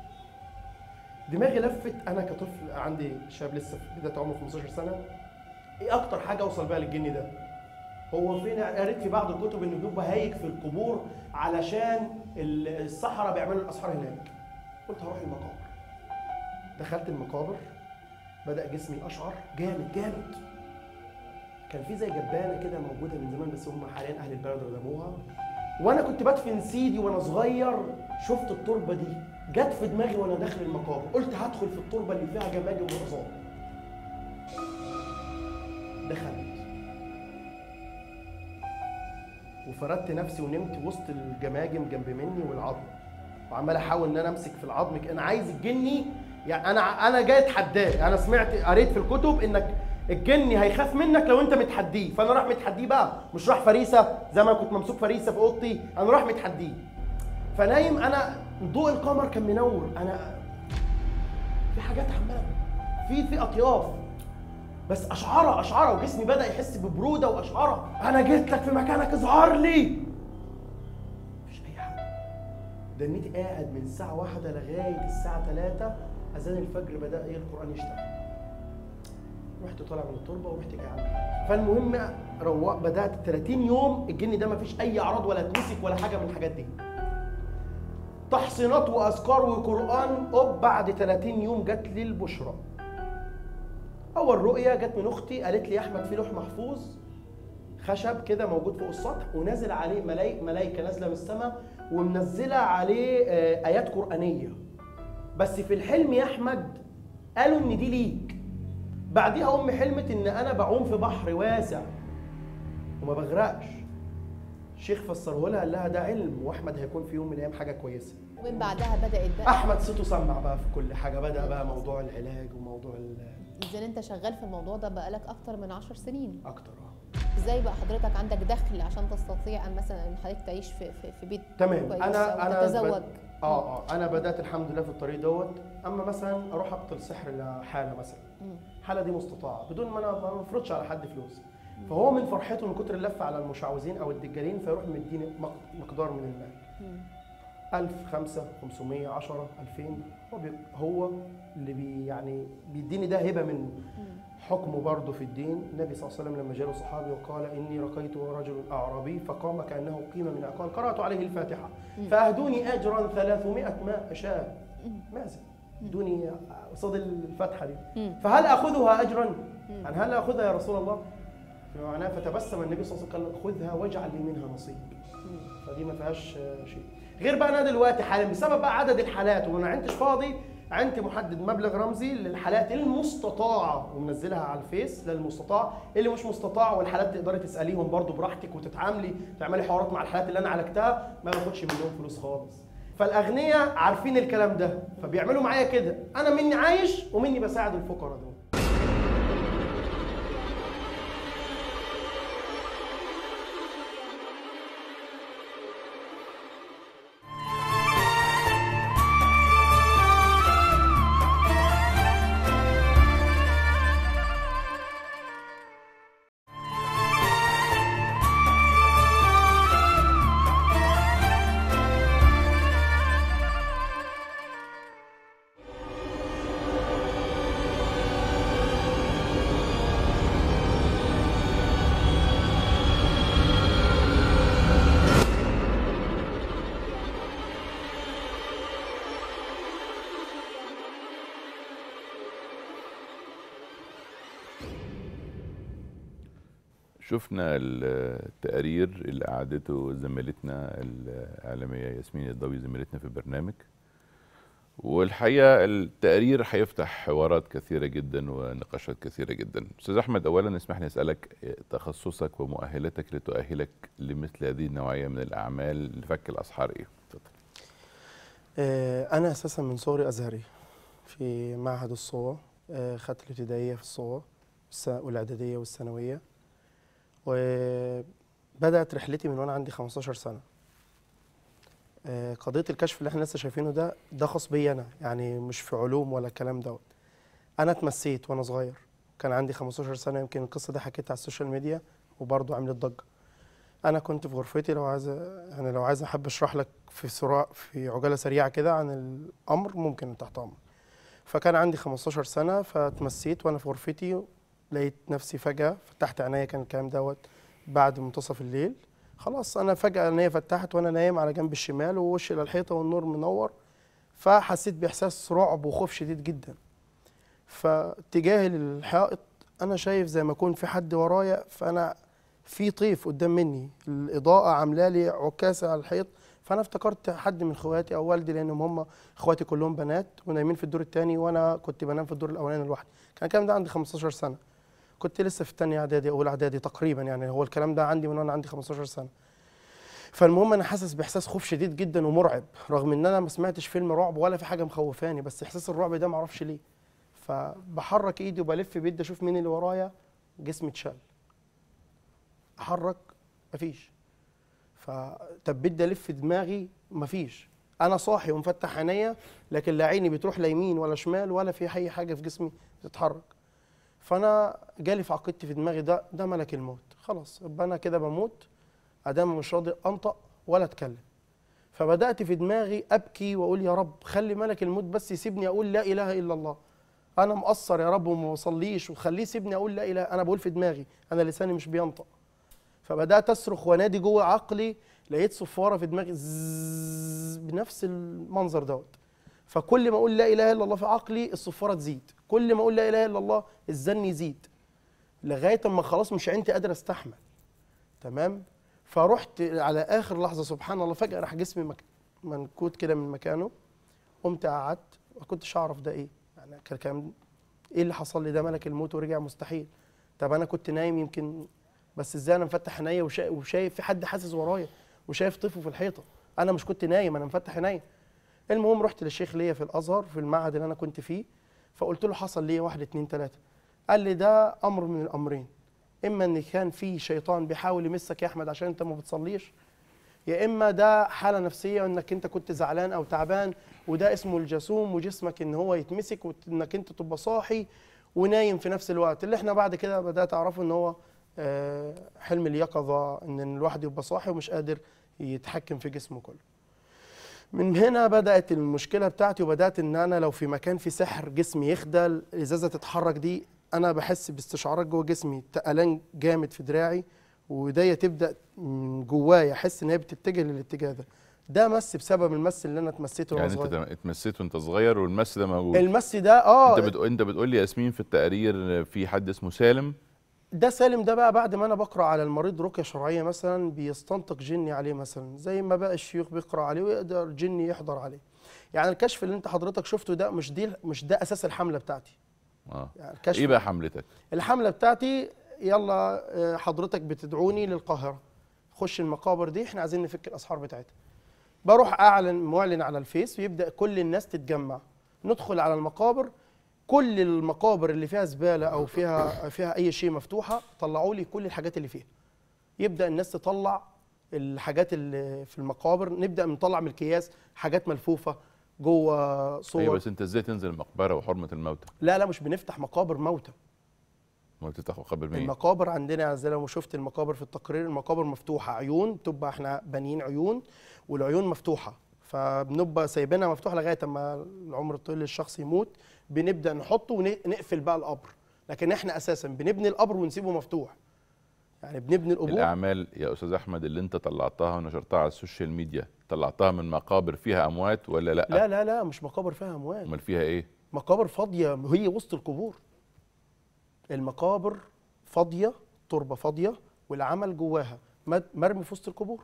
دماغي لفت انا كطفل عندي شاب لسه في بدايه عمره 15 سنه ايه اكتر حاجه اوصل بيها للجن ده هو فين قريت في بعض الكتب انه بيبقى هايج في القبور علشان ال- الصحراء بيعملوا الاسحار هناك قلت هروح المقابر دخلت المقابر بدا جسمي اشعر جامد جامد كان في زي جبانه كده موجوده من زمان بس هم حاليا اهل البلد ردموها وانا كنت بدفن سيدي وانا صغير شفت التربه دي جت في دماغي وانا داخل المقابر قلت هدخل في التربه اللي فيها جماجم وعظام دخلت وفردت نفسي ونمت وسط الجماجم جنب مني والعظم وعمال احاول ان انا امسك في العظم ك- انا عايز الجني يعني انا انا جاي اتحداه انا سمعت قريت في الكتب انك الجني هيخاف منك لو انت متحديه فانا راح متحديه بقى مش راح فريسه زي ما كنت ممسوك فريسه في اوضتي انا راح متحديه فنايم انا ضوء القمر كان منور انا في حاجات عماله في في اطياف بس اشعاره اشعاره وجسمي بدا يحس ببروده واشعاره انا جيت لك في مكانك اظهر لي مفيش اي حاجه دنيتي قاعد من الساعه واحدة لغايه الساعه 3 اذان الفجر بدا ايه القران يشتغل رحت طالع من التربه ورحت جاي عندي فالمهم روق بدات 30 يوم الجن ده مفيش اي اعراض ولا اتمسك ولا حاجه من الحاجات دي تحصينات واذكار وقران اوب بعد 30 يوم جات لي البشرى اول رؤيه جت من اختي قالت لي يا احمد في لوح محفوظ خشب كده موجود فوق السطح ونازل عليه ملايكه ملايكه نازله من السماء ومنزله عليه آه، ايات قرانيه بس في الحلم يا احمد قالوا ان دي ليك بعديها امي حلمت ان انا بعوم في بحر واسع وما بغرقش الشيخ فسره لها قال لها ده علم واحمد هيكون في يوم من الايام حاجه كويسه ومن بعدها بدات بقى احمد صوته سمع بقى في كل حاجه بدا بقى موضوع العلاج وموضوع ال- اذا انت شغال في الموضوع ده بقالك اكتر من عشر سنين اكتر اه ازاي بقى حضرتك عندك دخل عشان تستطيع ان مثلا ان حضرتك تعيش في في, في بيت تمام كويس انا أو انا تتزوج بد- اه اه انا بدات الحمد لله في الطريق دوت اما مثلا اروح ابطل سحر لحاله مثلا مم. الحاله دي مستطاعه بدون ما انا ما بفرضش على حد فلوس فهو من فرحته من كتر اللف على المشعوذين او الدجالين فيروح مديني مق- مقدار من المال 1000 5 500 10 2000 هو بي هو اللي بي يعني بيديني ده هبه منه حكمه برضه في الدين النبي صلى الله عليه وسلم لما جاء له صحابي وقال اني رقيت رجل اعرابي فقام كانه قيمه من قال قرات عليه الفاتحه فاهدوني اجرا 300 ما اشاء ماذا ادوني قصاد الفاتحه دي فهل اخذها اجرا يعني هل اخذها يا رسول الله معناه فتبسم النبي صلى الله عليه وسلم قال خذها واجعل لي منها نصيب فدي ما فيهاش آه، شيء غير بقى انا دلوقتي حاليا بسبب بقى عدد الحالات وانا عندش فاضي عندي محدد مبلغ رمزي للحالات المستطاعه ومنزلها على الفيس للمستطاع اللي مش مستطاع والحالات تقدري تساليهم برضو براحتك وتتعاملي تعملي حوارات مع الحالات اللي انا عالجتها ما باخدش منهم فلوس خالص فالاغنياء عارفين الكلام ده فبيعملوا معايا كده انا مني عايش ومني بساعد الفقراء دول شفنا التقارير اللي قعدته زميلتنا الإعلامية ياسمين الضوي زميلتنا في البرنامج والحقيقة التقرير هيفتح حوارات كثيرة جدا ونقاشات كثيرة جدا أستاذ أحمد أولا اسمح لي أسألك تخصصك ومؤهلتك لتؤهلك لمثل هذه النوعية من الأعمال لفك الأسحار إيه؟ اتفضل. آه، أنا أساسا من صغري أزهري في معهد الصوة آه، خدت الابتدائية في الصوة والس- والإعدادية والثانوية وبدأت رحلتي من وأنا عندي 15 سنة آه، قضية الكشف اللي احنا لسه شايفينه ده ده خاص بيا أنا يعني مش في علوم ولا الكلام دوت أنا اتمسيت وأنا صغير كان عندي 15 سنة يمكن القصة دي حكيتها على السوشيال ميديا وبرضه عملت ضجة أنا كنت في غرفتي لو عايز يعني لو عايز أحب أشرح لك في سرعة في عجالة سريعة كده عن الأمر ممكن تحت أمر فكان عندي 15 سنة فتمسيت وأنا في غرفتي لقيت نفسي فجأة فتحت عينيا كان الكلام دوت بعد منتصف الليل خلاص أنا فجأة عينيا فتحت وأنا نايم على جنب الشمال ووشي للحيطة والنور منور فحسيت بإحساس رعب وخوف شديد جدا فاتجاهي للحائط أنا شايف زي ما يكون في حد ورايا فأنا في طيف قدام مني الإضاءة عاملة لي عكاسة على الحيط فأنا افتكرت حد من إخواتي أو والدي لأنهم هم إخواتي كلهم بنات ونايمين في الدور الثاني وأنا كنت بنام في الدور الأولاني لوحدي كان الكلام ده عندي 15 سنة كنت لسه في الثانية إعدادي أول إعدادي تقريبا يعني هو الكلام ده عندي من وأنا عندي 15 سنة فالمهم انا حاسس باحساس خوف شديد جدا ومرعب رغم ان انا ما سمعتش فيلم رعب ولا في حاجه مخوفاني بس احساس الرعب ده ما اعرفش ليه فبحرك ايدي وبلف بيدي اشوف مين اللي ورايا جسمي اتشل احرك مفيش فطب بدي الف دماغي مفيش انا صاحي ومفتح عينيا لكن لا عيني بتروح لا يمين ولا شمال ولا في اي حاجه في جسمي بتتحرك فانا جالي في عقيدتي في دماغي ده ده ملك الموت خلاص يبقى انا كده بموت ادام مش راضي انطق ولا اتكلم فبدات في دماغي ابكي واقول يا رب خلي ملك الموت بس يسيبني اقول لا اله الا الله انا مقصر يا رب وما بصليش وخليه يسيبني اقول لا اله انا بقول في دماغي انا لساني مش بينطق فبدات اصرخ وانادي جوه عقلي لقيت صفاره في دماغي زzzz بنفس المنظر دوت فكل ما اقول لا اله الا الله في عقلي الصفاره تزيد كل ما اقول لا اله الا الله الزن يزيد لغايه اما خلاص مش عينتي قادره استحمل تمام فرحت على اخر لحظه سبحان الله فجاه راح جسمي مك... منكوت كده من مكانه قمت قعدت ما كنتش اعرف ده ايه يعني كان كان ايه اللي حصل لي ده ملك الموت ورجع مستحيل طب انا كنت نايم يمكن بس ازاي انا مفتح عينيا وشا... وشايف في حد حاسس ورايا وشايف طفل في الحيطه انا مش كنت نايم انا مفتح عينيا المهم رحت للشيخ ليا في الازهر في المعهد اللي انا كنت فيه فقلت له حصل لي واحد اتنين تلاته قال لي ده امر من الامرين اما ان كان في شيطان بيحاول يمسك يا احمد عشان انت ما بتصليش يا اما ده حاله نفسيه انك انت كنت زعلان او تعبان وده اسمه الجاسوم وجسمك ان هو يتمسك وانك انت تبقى صاحي ونايم في نفس الوقت اللي احنا بعد كده بدات اعرفه ان هو آه، حلم اليقظه ان الواحد يبقى صاحي ومش قادر يتحكم في جسمه كله من هنا بدات المشكله بتاعتي وبدات ان انا لو في مكان في سحر جسمي يخدل الازازه تتحرك دي انا بحس باستشعارات جوه جسمي تقلان جامد في دراعي وايديا تبدا من جوايا احس ان هي بتتجه للاتجاه ده ده مس بسبب المس اللي انا اتمسيته وانا يعني انت صغير تم- اتمسيت وانت صغير والمس ده موجود المس ده اه انت بتقول انت بتقول لي ياسمين في التقرير في حد اسمه سالم ده سالم ده بقى بعد ما انا بقرا على المريض رقيه شرعيه مثلا بيستنطق جني عليه مثلا زي ما بقى الشيوخ بيقرا عليه ويقدر جني يحضر عليه يعني الكشف اللي انت حضرتك شفته ده مش دي مش ده اساس الحمله بتاعتي اه يعني الكشف ايه بقى حملتك الحمله بتاعتي يلا آه، حضرتك بتدعوني للقاهره خش المقابر دي احنا عايزين نفك الاسحار بتاعتها بروح اعلن معلن على الفيس ويبدا كل الناس تتجمع ندخل على المقابر كل المقابر اللي فيها زباله او فيها فيها اي شيء مفتوحه طلعوا لي كل الحاجات اللي فيها يبدا الناس تطلع الحاجات اللي في المقابر نبدا نطلع من الكياس حاجات ملفوفه جوه صور ايوه بس انت ازاي تنزل المقبره وحرمه الموتى لا لا مش بنفتح مقابر موتى ما بتفتح مقابر مين المقابر عندنا زي لو شفت المقابر في التقرير المقابر مفتوحه عيون بتبقى احنا بانيين عيون والعيون مفتوحه فبنبقى سايبينها مفتوحه لغايه اما العمر الطويل للشخص يموت بنبدا نحطه ونقفل بقى القبر لكن احنا اساسا بنبني القبر ونسيبه مفتوح يعني بنبني القبور الاعمال يا استاذ احمد اللي انت طلعتها ونشرتها على السوشيال ميديا طلعتها من مقابر فيها اموات ولا لا لا لا لا مش مقابر فيها اموات امال فيها ايه مقابر فاضيه هي وسط القبور المقابر فاضيه تربه فاضيه والعمل جواها مد- مرمي في وسط القبور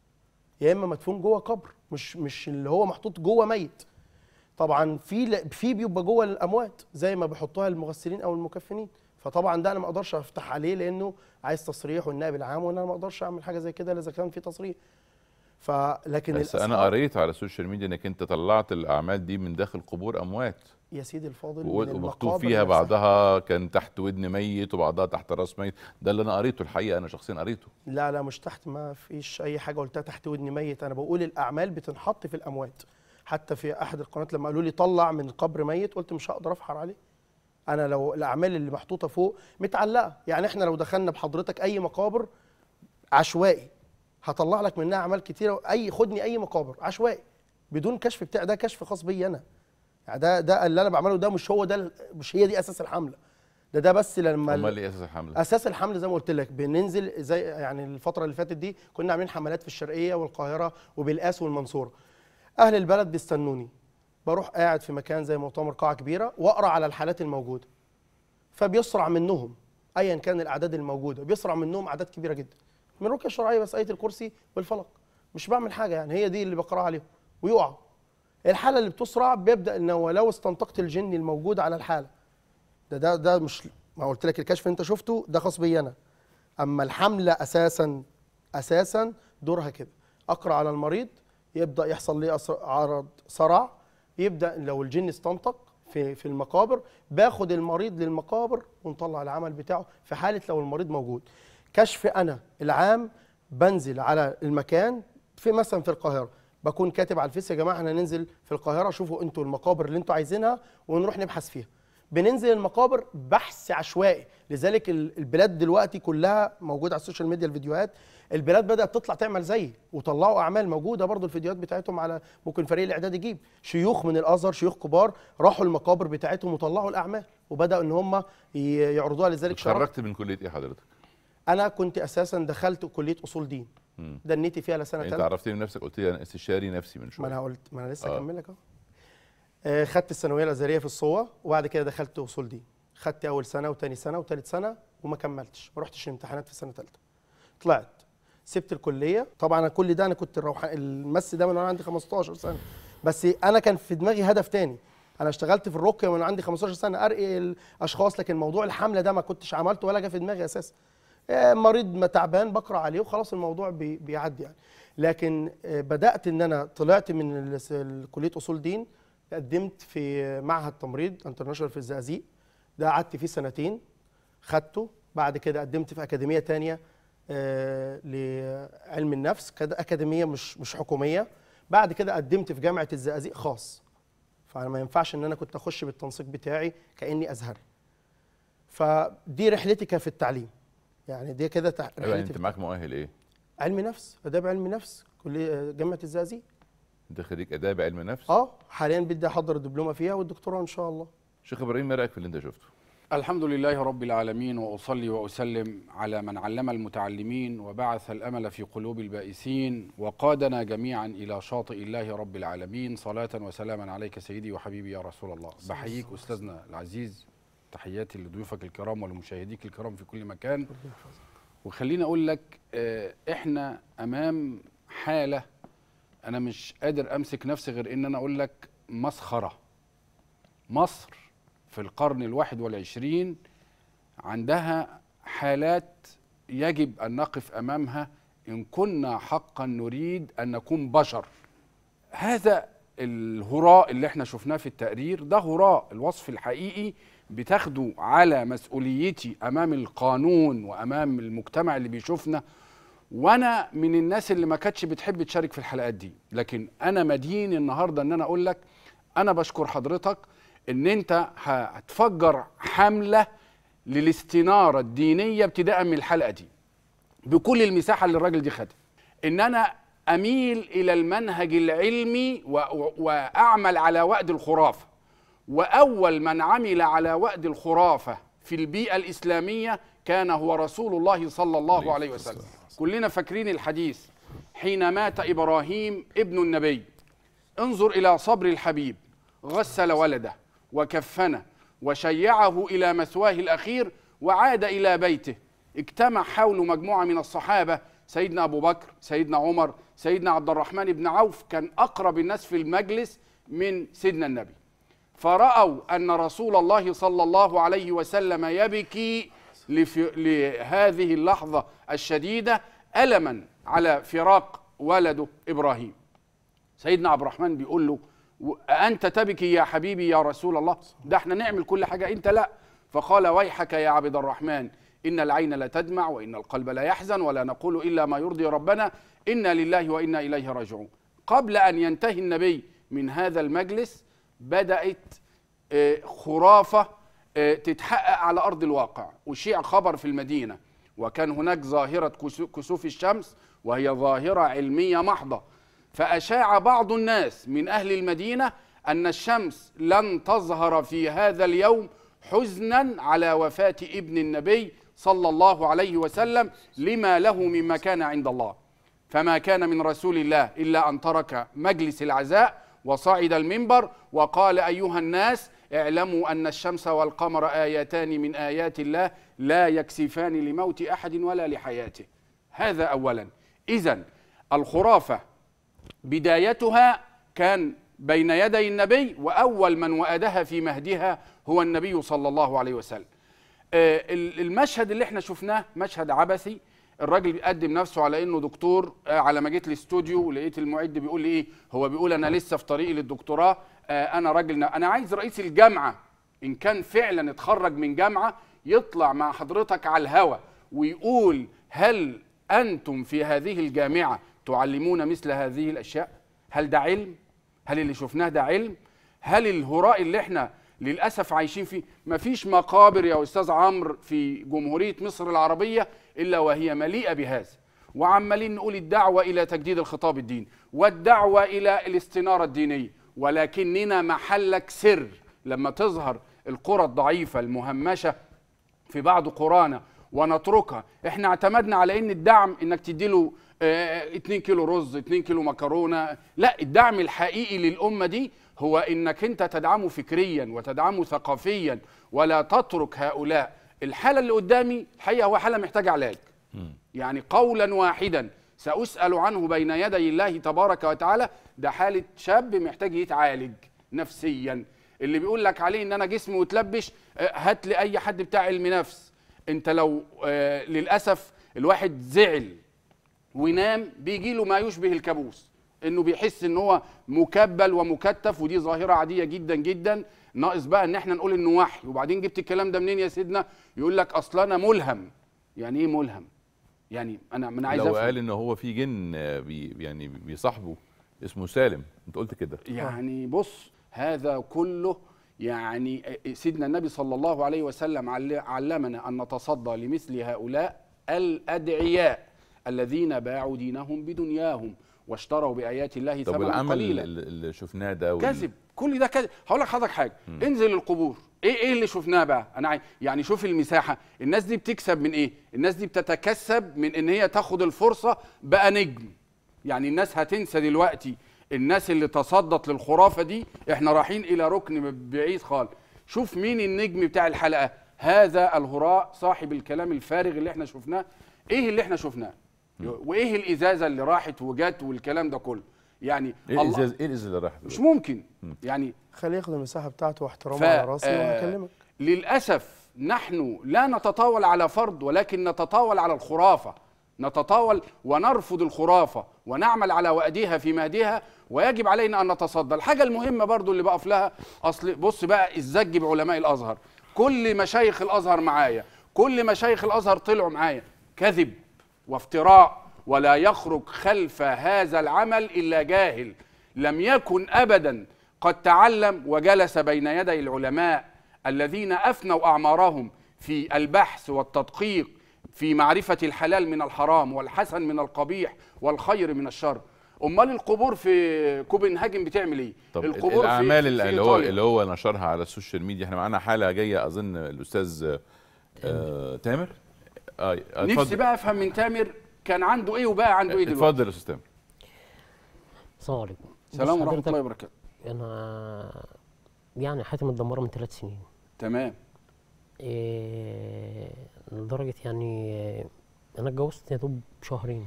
يا اما مدفون جوه قبر مش مش اللي هو محطوط جوه ميت طبعا في ل- في بيبقى جوه الاموات زي ما بيحطوها المغسلين او المكفنين فطبعا ده انا ما اقدرش افتح عليه لانه عايز تصريح والنائب العام وانا ما اقدرش اعمل حاجه زي كده الا اذا كان في تصريح فلكن بس انا الأسحار- قريت على السوشيال ميديا انك انت طلعت الاعمال دي من داخل قبور اموات يا سيدي الفاضل و- من ومكتوب المقابر فيها نفسها. بعضها كان تحت ودن ميت وبعضها تحت راس ميت ده اللي انا قريته الحقيقه انا شخصيا قريته لا لا مش تحت ما فيش اي حاجه قلتها تحت ودن ميت انا بقول الاعمال بتنحط في الاموات حتى في احد القنوات لما قالوا لي طلع من قبر ميت قلت مش هقدر افحر عليه انا لو الاعمال اللي محطوطه فوق متعلقه يعني احنا لو دخلنا بحضرتك اي مقابر عشوائي هطلع لك منها اعمال كتيره اي خدني اي مقابر عشوائي بدون كشف بتاع ده كشف خاص بيا انا يعني ده ده اللي انا بعمله ده مش هو ده ال- مش هي دي اساس الحمله ده ده بس لما ال- امال ايه اساس الحمله اساس الحمل زي ما قلت لك بننزل زي يعني الفتره اللي فاتت دي كنا عاملين حملات في الشرقيه والقاهره وبالقاس والمنصوره اهل البلد بيستنوني بروح قاعد في مكان زي مؤتمر قاعه كبيره واقرا على الحالات الموجوده فبيسرع منهم ايا كان الاعداد الموجوده بيسرع منهم اعداد كبيره جدا من رقيه شرعيه بس ايه الكرسي والفلق مش بعمل حاجه يعني هي دي اللي بقراها عليهم ويقعوا الحاله اللي بتسرع بيبدا ان هو لو استنطقت الجن الموجود على الحاله ده ده ده مش ما قلت لك الكشف انت شفته ده خاص بي انا اما الحمله اساسا اساسا دورها كده اقرا على المريض يبدا يحصل لي أسر- عرض صرع يبدا لو الجن استنطق في في المقابر باخد المريض للمقابر ونطلع العمل بتاعه في حاله لو المريض موجود كشف انا العام بنزل على المكان في مثلا في القاهره بكون كاتب على الفيس يا جماعه احنا ننزل في القاهره شوفوا انتوا المقابر اللي انتوا عايزينها ونروح نبحث فيها بننزل المقابر بحث عشوائي لذلك ال- البلاد دلوقتي كلها موجوده على السوشيال ميديا الفيديوهات البلاد بدات تطلع تعمل زيي وطلعوا اعمال موجوده برضو الفيديوهات بتاعتهم على ممكن فريق الاعداد يجيب شيوخ من الازهر شيوخ كبار راحوا المقابر بتاعتهم وطلعوا الاعمال وبداوا ان هم ي- يعرضوها لذلك شرف اتخرجت من كليه ايه حضرتك انا كنت اساسا دخلت كليه اصول دين مم. دنيتي فيها لسنه انت ثالثه عرفتني من نفسك قلت لي انا استشاري نفسي من ما شويه انا قلت ما انا لسه آه. اكمل لك اهو آه، خدت الثانويه الازهريه في الصوه وبعد كده دخلت اصول دين خدت اول سنه وتاني سنه وتالت سنه وما كملتش ما رحتش الامتحانات في سنه ثالثه طلعت سبت الكليه طبعا أنا كل ده انا كنت الروح المس ده من وانا عندي 15 سنه بس انا كان في دماغي هدف تاني انا اشتغلت في الرقيه وانا عندي 15 سنه ارقي الاشخاص لكن موضوع الحمله ده ما كنتش عملته ولا جه في دماغي اساسا آه، مريض ما تعبان بقرا عليه وخلاص الموضوع بي- بيعدي يعني لكن آه، بدات ان انا طلعت من ال- ال- كليه اصول دين قدمت في معهد تمريض انترناشونال في الزقازيق ده قعدت فيه سنتين خدته بعد كده قدمت في اكاديميه تانية آه، لعلم النفس كده اكاديميه مش مش حكوميه بعد كده قدمت في جامعه الزقازيق خاص فانا ما ينفعش ان انا كنت اخش بالتنسيق بتاعي كاني ازهري فدي رحلتي كانت في التعليم يعني دي كده تح- ايوه رحلتي انت معاك مؤهل ايه علم نفس اداب علم نفس كليه جامعه الزقازيق انت خريج اداب علم نفس اه حاليا بدي احضر الدبلومه فيها والدكتوراه ان شاء الله شيخ ابراهيم ايه رايك في اللي انت شفته الحمد لله رب العالمين واصلي واسلم على من علم المتعلمين وبعث الامل في قلوب البائسين وقادنا جميعا الى شاطئ الله رب العالمين صلاه وسلاما عليك سيدي وحبيبي يا رسول الله بحييك استاذنا العزيز تحياتي لضيوفك الكرام ولمشاهديك الكرام في كل مكان وخليني اقول لك آه، احنا امام حاله انا مش قادر امسك نفسي غير ان انا اقول لك مسخره مصر في القرن الواحد والعشرين عندها حالات يجب أن نقف أمامها إن كنا حقا نريد أن نكون بشر هذا الهراء اللي احنا شفناه في التقرير ده هراء الوصف الحقيقي بتاخده على مسؤوليتي أمام القانون وأمام المجتمع اللي بيشوفنا وانا من الناس اللي ما كانتش بتحب تشارك في الحلقات دي لكن انا مدين النهارده ان انا اقول لك انا بشكر حضرتك ان انت هتفجر حمله للاستناره الدينيه ابتداء من الحلقه دي بكل المساحه اللي الراجل دي خدها ان انا اميل الى المنهج العلمي و- و- واعمل على وأد الخرافه واول من عمل على وأد الخرافه في البيئه الاسلاميه كان هو رسول الله صلى الله عليه وسلم كلنا فاكرين الحديث حين مات ابراهيم ابن النبي انظر الى صبر الحبيب غسل ولده وكفنه وشيعه الى مثواه الاخير وعاد الى بيته اجتمع حوله مجموعه من الصحابه سيدنا ابو بكر سيدنا عمر سيدنا عبد الرحمن بن عوف كان اقرب الناس في المجلس من سيدنا النبي فرأوا أن رسول الله صلى الله عليه وسلم يبكي لف- لهذه اللحظة الشديدة ألما على فراق ولده إبراهيم سيدنا عبد الرحمن بيقول له "و- أنت تبكي يا حبيبي يا رسول الله ده احنا نعمل كل حاجة أنت لا فقال ويحك يا عبد الرحمن إن العين لا تدمع وإن القلب لا يحزن ولا نقول إلا ما يرضي ربنا إنا لله وإنا إليه راجعون قبل أن ينتهي النبي من هذا المجلس بدأت آه، خرافة آه، تتحقق على أرض الواقع وشيع خبر في المدينة وكان هناك ظاهرة كسو- كسوف الشمس وهي ظاهرة علمية محضة فأشاع بعض الناس من أهل المدينة أن الشمس لن تظهر في هذا اليوم حزنا على وفاة ابن النبي صلى الله عليه وسلم لما له من مكان عند الله فما كان من رسول الله الا ان ترك مجلس العزاء وصعد المنبر وقال ايها الناس اعلموا ان الشمس والقمر ايتان من ايات الله لا يكسفان لموت احد ولا لحياته هذا اولا اذا الخرافه بدايتها كان بين يدي النبي واول من وأدها في مهدها هو النبي صلى الله عليه وسلم آه، ال- المشهد اللي احنا شفناه مشهد عبثي الراجل بيقدم نفسه على انه دكتور آه، على ما جيت الاستوديو ولقيت المعد بيقول لي ايه هو بيقول انا لسه في طريقي للدكتوراه آه، انا راجل ن- انا عايز رئيس الجامعه ان كان فعلا اتخرج من جامعه يطلع مع حضرتك على الهوا ويقول هل انتم في هذه الجامعه تعلمون مثل هذه الاشياء هل ده علم هل اللي شفناه ده علم هل الهراء اللي احنا للاسف عايشين فيه مفيش مقابر يا استاذ عمرو في جمهوريه مصر العربيه الا وهي مليئه بهذا وعمالين نقول الدعوه الى تجديد الخطاب الديني والدعوه الى الاستناره الدينيه ولكننا محلك سر لما تظهر القرى الضعيفه المهمشه في بعض قرانا ونتركها احنا اعتمدنا على ان الدعم انك تديله 2 كيلو رز 2 كيلو مكرونه لا الدعم الحقيقي للامه دي هو انك انت تدعمه فكريا وتدعمه ثقافيا ولا تترك هؤلاء الحاله اللي قدامي الحقيقه هو حاله محتاجه علاج يعني قولا واحدا سأسأل عنه بين يدي الله تبارك وتعالى ده حالة شاب محتاج يتعالج نفسيا اللي بيقول لك عليه ان انا جسمي متلبش آه، هات لي اي حد بتاع علم نفس انت لو آه، للاسف الواحد زعل وينام بيجي له ما يشبه الكابوس انه بيحس ان هو مكبل ومكتف ودي ظاهره عاديه جدا جدا ناقص بقى ان احنا نقول انه وحي وبعدين جبت الكلام ده منين يا سيدنا يقول لك اصل انا ملهم يعني ايه ملهم يعني انا من عايز لو افهم قال ان هو في جن آه، بي يعني بيصاحبه اسمه سالم انت قلت كده يعني بص هذا كله يعني سيدنا النبي صلى الله عليه وسلم عل- علمنا ان نتصدى لمثل هؤلاء الادعياء الذين باعوا دينهم بدنياهم واشتروا بايات الله طب ثمنا والعمل قليلا اللي اللي شفناه ده وال- كذب كل ده كذب هقول لك حضرتك حاجه انزل القبور ايه ايه اللي شفناه بقى انا عاي- يعني شوف المساحه الناس دي بتكسب من ايه الناس دي بتتكسب من ان هي تاخد الفرصه بقى نجم يعني الناس هتنسى دلوقتي الناس اللي تصدت للخرافه دي احنا رايحين الى ركن بعيد خالص شوف مين النجم بتاع الحلقه هذا الهراء صاحب الكلام الفارغ اللي احنا شفناه ايه اللي احنا شفناه وايه الازازه اللي راحت وجت والكلام ده كله يعني ايه الله- الازاز ايه الازاز اللي راح مش ممكن يعني خليه ياخد المساحه بتاعته واحترامه ف- على راسي آه، وهكلمك للاسف نحن لا نتطاول على فرد ولكن نتطاول على الخرافه نتطاول ونرفض الخرافه ونعمل على واديها في مهدها ويجب علينا ان نتصدى الحاجه المهمه برضو اللي بقف لها اصل بص بقى الزج بعلماء الازهر كل مشايخ الازهر معايا كل مشايخ الازهر طلعوا معايا كذب وافتراء ولا يخرج خلف هذا العمل الا جاهل لم يكن ابدا قد تعلم وجلس بين يدي العلماء الذين افنوا اعمارهم في البحث والتدقيق في معرفه الحلال من الحرام والحسن من القبيح والخير من الشر امال القبور في كوبنهاجن بتعمل ايه طب القبور الاعمال في اللي, في اللي هو إيطاليا. اللي هو نشرها على السوشيال ميديا احنا معانا حاله جايه اظن الاستاذ آه تامر اه آه، نفسي اتفضل بقى افهم من تامر كان عنده ايه وبقى عنده ايه دلوقتي اتفضل يا استاذ تامر السلام عليكم سلام بص ورحمه حضرتك، الله وبركاته انا يعني حياتي متدمره من ثلاث سنين تمام إيه لدرجه يعني آه، انا اتجوزت يا دوب شهرين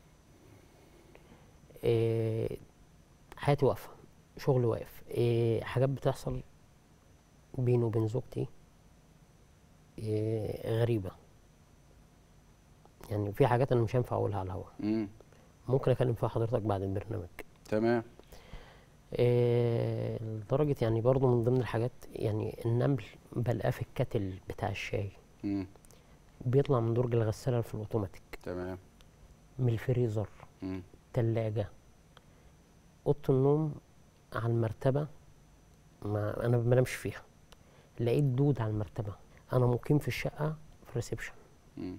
إيه حياتي واقفه شغلي واقف إيه حاجات بتحصل بيني وبين زوجتي إيه غريبه يعني في حاجات انا مش هينفع اقولها على الهوا مم. ممكن اكلم فيها حضرتك بعد البرنامج تمام إيه لدرجة يعني برضو من ضمن الحاجات يعني النمل بلقاه في الكتل بتاع الشاي مم. بيطلع من درج الغسالة في الأوتوماتيك تمام من الفريزر مم. تلاجة أوضة النوم على المرتبة ما أنا ما بنامش فيها لقيت دود على المرتبة أنا مقيم في الشقة في الريسبشن مم.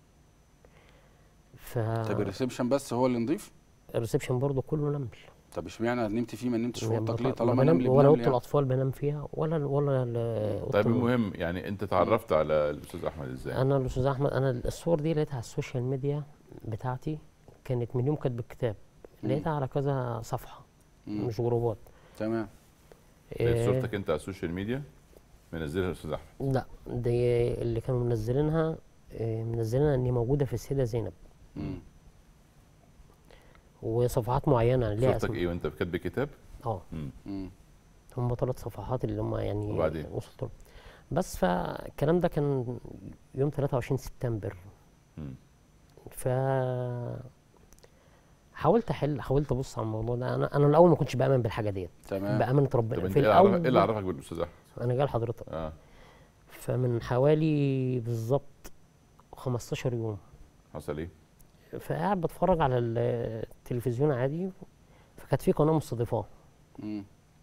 ف طب الريسبشن بس هو اللي نضيف الريسبشن برضو كله نمل طب اشمعنى نمت فيه ما نمتش في يعني اوضتك ما- ليه ما طالما بنام- نمل ولا بنمل أوضة يعني. الأطفال بنام فيها ولا ولا ال- أوضة طيب النوم. المهم يعني انت تعرفت على الاستاذ احمد ازاي انا الاستاذ احمد انا الصور دي لقيتها على السوشيال ميديا بتاعتي كانت من يوم كاتب الكتاب لقيتها على كذا صفحه مم. مش جروبات تمام لقيت إيه صورتك انت على السوشيال ميديا منزلها الاستاذ احمد لا دي اللي كانوا منزلينها إيه منزلينها ان هي موجوده في السيده زينب مم. وصفحات معينه ليها صورتك اسم ايه وانت كاتب كتاب اه مم. مم. هم ثلاث صفحات اللي هم يعني وبعدين؟ وصلت لهم. بس فالكلام ده كان يوم 23 سبتمبر مم. ف حاولت احل حاولت ابص على الموضوع ده انا انا الاول ما كنتش بامن بالحاجه ديت تمام بامانه طب ربنا انت في ايه اللي عرفك- الاول ايه اللي عرفك بالاستاذ احمد انا جاي لحضرتك اه فمن حوالي بالظبط 15 يوم حصل ايه فقاعد بتفرج على التلفزيون عادي فكانت في قناه مستضيفاه مم.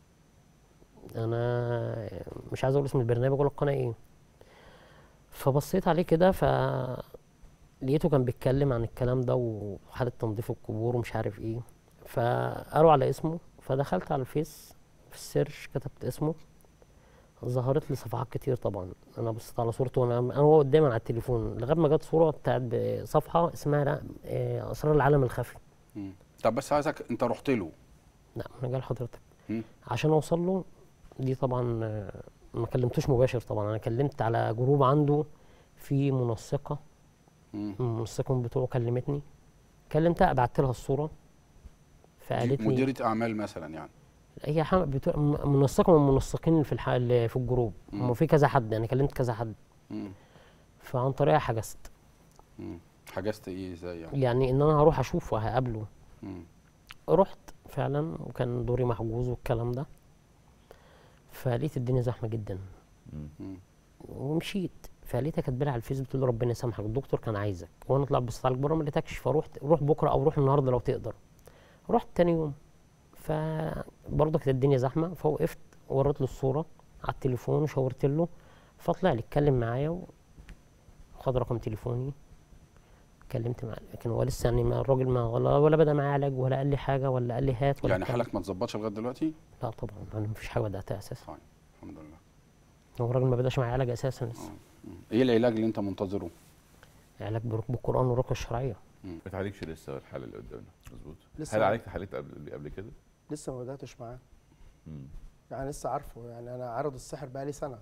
انا مش عايز اقول اسم البرنامج ولا القناه ايه فبصيت عليه كده ف لقيته كان بيتكلم عن الكلام ده وحاله تنظيف القبور ومش عارف ايه فقالوا على اسمه فدخلت على الفيس في السيرش كتبت اسمه ظهرت لي صفحات كتير طبعا انا بصيت على صورته وانا انا هو قدامي على التليفون لغايه ما جت صوره بتاعت صفحه اسمها لا آه، اسرار العالم الخفي مم. طب بس عايزك انت رحت له لا انا جاي لحضرتك مم. عشان اوصل له دي طبعا آه، ما كلمتوش مباشر طبعا انا كلمت على جروب عنده في منسقه مم. المنسقه بتوعه كلمتني كلمتها بعت لها الصوره فقالت لي مديرة اعمال مثلا يعني هي حم... بتوع... م- منسقه من المنسقين اللي في الح... اللي في الجروب مم. هم في كذا حد انا كلمت كذا حد مم. فعن طريقها حجزت مم. حجزت ايه ازاي يعني يعني ان انا هروح اشوفه وهقابله مم. رحت فعلا وكان دوري محجوز والكلام ده فلقيت الدنيا زحمه جدا مم. ومشيت فلقيتها كاتبه لي على الفيس بتقول لي ربنا يسامحك الدكتور كان عايزك وانا طلعت بصيت عليك بره ما لقيتكش فروحت روح بكره او روح النهارده لو تقدر رحت تاني يوم فبرضه كانت الدنيا زحمه فوقفت ووريت له الصوره على التليفون وشاورت له فطلع لي اتكلم معايا وخد رقم تليفوني اتكلمت معاه لكن هو لسه يعني ما الراجل ما ولا ولا بدا معايا علاج ولا قال لي حاجه ولا قال لي هات ولا يعني الكلام حالك ما تظبطش لغايه دلوقتي لا طبعا انا مفيش حاجه بداتها اساسا طيب الحمد لله هو الراجل ما بداش معايا علاج اساسا لسه ايه العلاج اللي انت منتظره علاج برك- بالقران والرقيه الشرعيه ما تعالجش لسه الحاله اللي قدامنا مظبوط لسه هل ما- عالجت حالات قبل قبل كده؟ لسه ما بداتش معاه مم. يعني لسه عارفه يعني انا عارض السحر بقالي سنه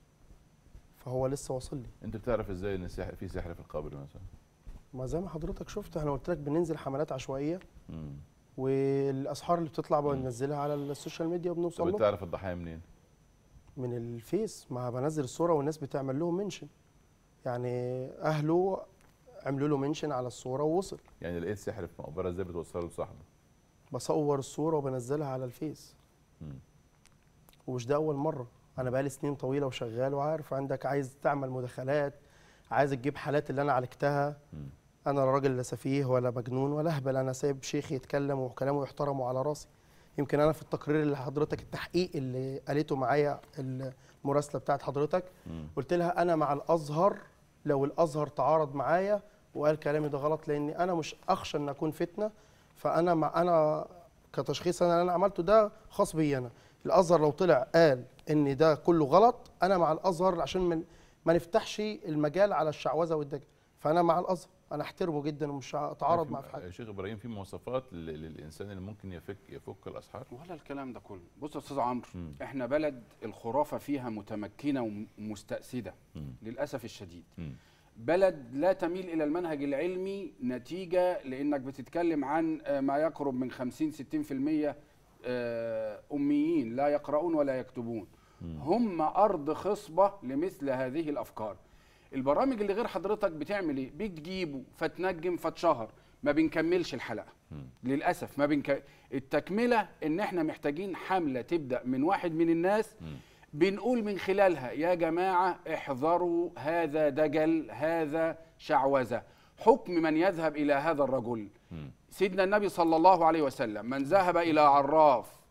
فهو لسه واصل لي انت بتعرف ازاي ان السحر في سحر في القبر مثلا؟ ما زي ما حضرتك شفت انا قلت لك بننزل حملات عشوائيه مم. والاسحار اللي بتطلع بننزلها على السوشيال ميديا طب وبنوصل انت له تعرف الضحايا منين؟ من الفيس ما بنزل الصوره والناس بتعمل لهم منشن يعني اهله عملوا له منشن على الصوره ووصل يعني لقيت سحر في مقبره ازاي بتوصله لصاحبه؟ بصور الصوره وبنزلها على الفيس مم. ومش ده اول مره انا بقالي سنين طويله وشغال وعارف عندك عايز تعمل مداخلات عايز تجيب حالات اللي انا عالجتها مم. انا راجل لا سفيه ولا مجنون ولا اهبل انا سايب شيخ يتكلم وكلامه يحترم على راسي يمكن انا في التقرير اللي حضرتك التحقيق اللي قالته معايا المراسله بتاعت حضرتك مم. قلت لها انا مع الازهر لو الازهر تعارض معايا وقال كلامي ده غلط لاني انا مش اخشى ان اكون فتنه فانا مع انا كتشخيص انا اللي انا عملته ده خاص بي انا الازهر لو طلع قال ان ده كله غلط انا مع الازهر عشان من ما نفتحش المجال على الشعوذه والدجل فانا مع الازهر انا احترمه جدا ومش هتعارض في- معاه في حاجه شيخ ابراهيم في مواصفات لل- للانسان اللي ممكن يفك يفك الاسحار؟ ولا الكلام ده كله بص يا استاذ عمرو مم. احنا بلد الخرافه فيها متمكنه ومستأسده مم. للاسف الشديد مم. بلد لا تميل الى المنهج العلمي نتيجه لانك بتتكلم عن آه، ما يقرب من 50 60% آه، اميين لا يقرؤون ولا يكتبون هم ارض خصبه لمثل هذه الافكار البرامج اللي غير حضرتك بتعمل ايه بتجيبه فتنجم فتشهر ما بنكملش الحلقه للاسف ما بنك... التكمله ان احنا محتاجين حمله تبدا من واحد من الناس بنقول من خلالها يا جماعه احذروا هذا دجل هذا شعوذه حكم من يذهب الى هذا الرجل سيدنا النبي صلى الله عليه وسلم من ذهب الى عراف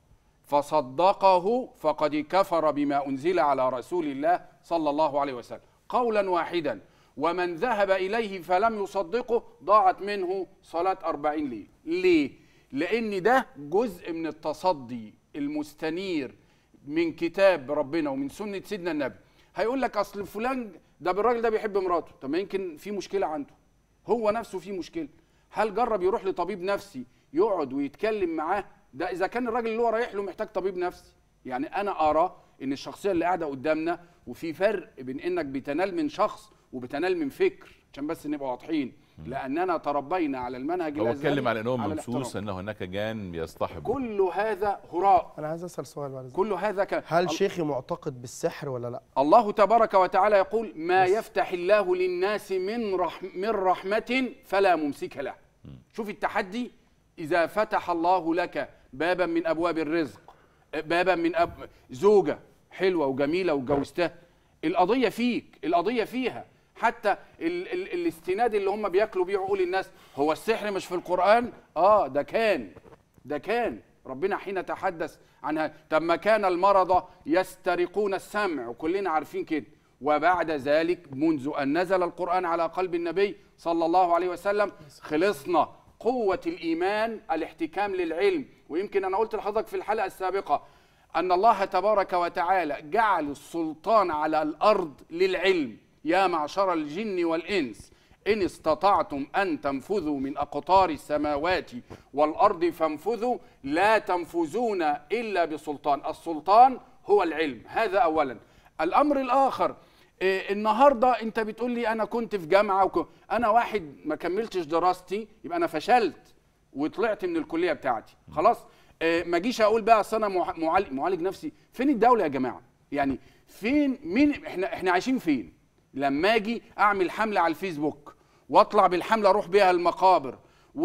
فصدقه فقد كفر بما انزل على رسول الله صلى الله عليه وسلم قولا واحدا ومن ذهب اليه فلم يصدقه ضاعت منه صلاه أربعين ليل ليه لان ده جزء من التصدي المستنير من كتاب ربنا ومن سنه سيدنا النبي هيقول لك اصل فلان ده بالراجل ده بيحب مراته طب ما يمكن في مشكله عنده هو نفسه في مشكله هل جرب يروح لطبيب نفسي يقعد ويتكلم معاه ده اذا كان الراجل اللي هو رايح له محتاج طبيب نفسي يعني انا ارى ان الشخصيه اللي قاعده قدامنا وفي فرق بين انك بتنال من شخص وبتنال من فكر عشان بس نبقى واضحين لاننا تربينا على المنهج هو الازلي اتكلم على انه على ممسوس الاحترام. ان هناك جان يصطحب كل هذا هراء انا عايز اسال سؤال بعد إذنك. كل هذا كان هل شيخي معتقد بالسحر ولا لا الله تبارك وتعالى يقول ما يفتح الله للناس من رحم من رحمة فلا ممسك له شوف التحدي إذا فتح الله لك بابا من أبواب الرزق بابا من أب... زوجة حلوة وجميلة وجوزتها القضية فيك القضية فيها حتى ال... ال... الاستناد اللي هم بياكلوا بيه عقول الناس هو السحر مش في القرآن اه ده كان ده كان ربنا حين تحدث عنها طب ما كان المرضى يسترقون السمع وكلنا عارفين كده وبعد ذلك منذ أن نزل القرآن على قلب النبي صلى الله عليه وسلم خلصنا قوة الإيمان الاحتكام للعلم ويمكن أنا قلت لحضرتك في الحلقة السابقة أن الله تبارك وتعالى جعل السلطان على الأرض للعلم يا معشر الجن والإنس إن استطعتم أن تنفذوا من أقطار السماوات والأرض فانفذوا لا تنفذون إلا بسلطان السلطان هو العلم هذا أولا الأمر الآخر إيه النهاردة أنت بتقول لي أنا كنت في جامعة وك... أنا واحد ما كملتش دراستي يبقى أنا فشلت وطلعت من الكلية بتاعتي خلاص إيه ما جيش أقول بقى أصل أنا مع- معالج, معالج نفسي فين الدولة يا جماعة يعني فين مين احنا احنا عايشين فين لما اجي اعمل حمله على الفيسبوك واطلع بالحمله اروح بيها المقابر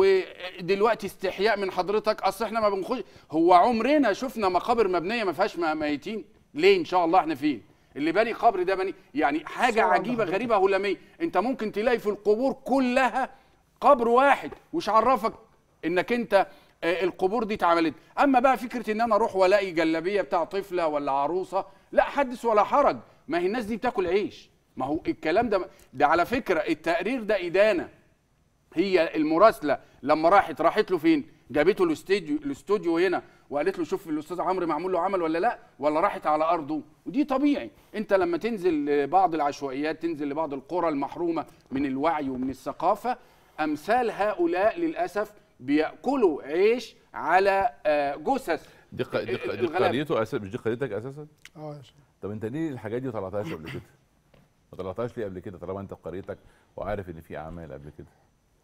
ودلوقتي استحياء من حضرتك اصل احنا ما بنخش هو عمرنا شفنا مقابر مبنيه ما فيهاش م- ميتين ليه ان شاء الله احنا فين اللي باني قبر ده بني يعني حاجه صور عند عجيبه حضرتك. غريبه هلاميه انت ممكن تلاقي في القبور كلها قبر واحد وش عرفك انك انت آه، القبور دي اتعملت اما بقى فكره ان انا اروح والاقي جلابيه بتاع طفله ولا عروسه لا حدث ولا حرج ما هي الناس دي بتاكل عيش ما هو الكلام ده ده على فكره التقرير ده ادانه هي المراسله لما راحت راحت له فين جابته الاستوديو الاستوديو هنا وقالت له شوف الاستاذ عمرو معمول له عمل ولا لا ولا راحت على ارضه ودي طبيعي انت لما تنزل لبعض العشوائيات تنزل لبعض القرى المحرومه من الوعي ومن الثقافه امثال هؤلاء للاسف بياكلوا عيش على آه، جثث دي ق- دي, ق- دي الغلابة. قريته أساس مش دي قريتك اساسا اه يا شيخ. طب انت ليه الحاجات دي ما طلعتهاش قبل كده ما طلعتهاش ليه قبل كده طالما انت في قريتك وعارف ان في اعمال قبل كده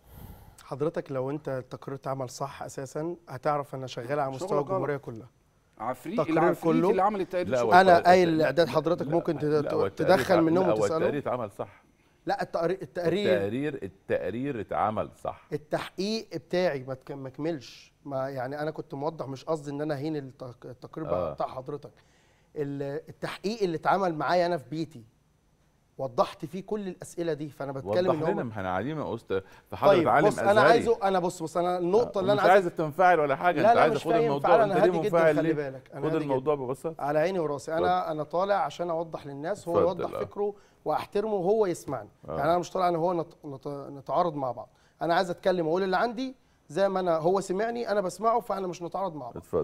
حضرتك لو انت التقرير اتعمل صح اساسا هتعرف انا شغال على مستوى شغلك غلط. الجمهوريه كلها عفريت تقرير العفريت كله. اللي عمل التقرير لا، شغل. هو انا التقرير- قايل الاعداد حضرتك لا، ممكن لا، هو التقرير تدخل اتع- منهم لا، هو وتساله التقرير اتعمل صح لا التقرير التقرير التقرير التقرير اتعمل صح التحقيق بتاعي ما تك- ما كملش ما يعني انا كنت موضح مش قصدي ان انا اهين التق- التقرير آه. آه. بتاع حضرتك ال- التحقيق اللي اتعمل معايا انا في بيتي وضحت فيه كل الاسئله دي فانا بتكلم وضح ان لنا هو ما احنا قاعدين يا أست- في حضرة طيب عالم بص انا أزهري. عايزه انا بص بص انا النقطه اللي انا مش عايز عايز تنفعل ولا حاجه لا انت لا عايز مش تاخد فاهم الموضوع فعلا انت انا ليه هادي جدا منفعل خلي ليه بالك انا خد هادي الموضوع ببساطه جدا. على عيني وراسي انا انا طالع عشان اوضح للناس هو اتفضل، يوضح آه. فكره واحترمه وهو يسمعني آه. يعني انا مش طالع ان هو نت... نت... نتعارض مع بعض انا عايز اتكلم واقول اللي عندي زي ما انا هو سمعني انا بسمعه فاحنا مش نتعارض مع بعض اتفضل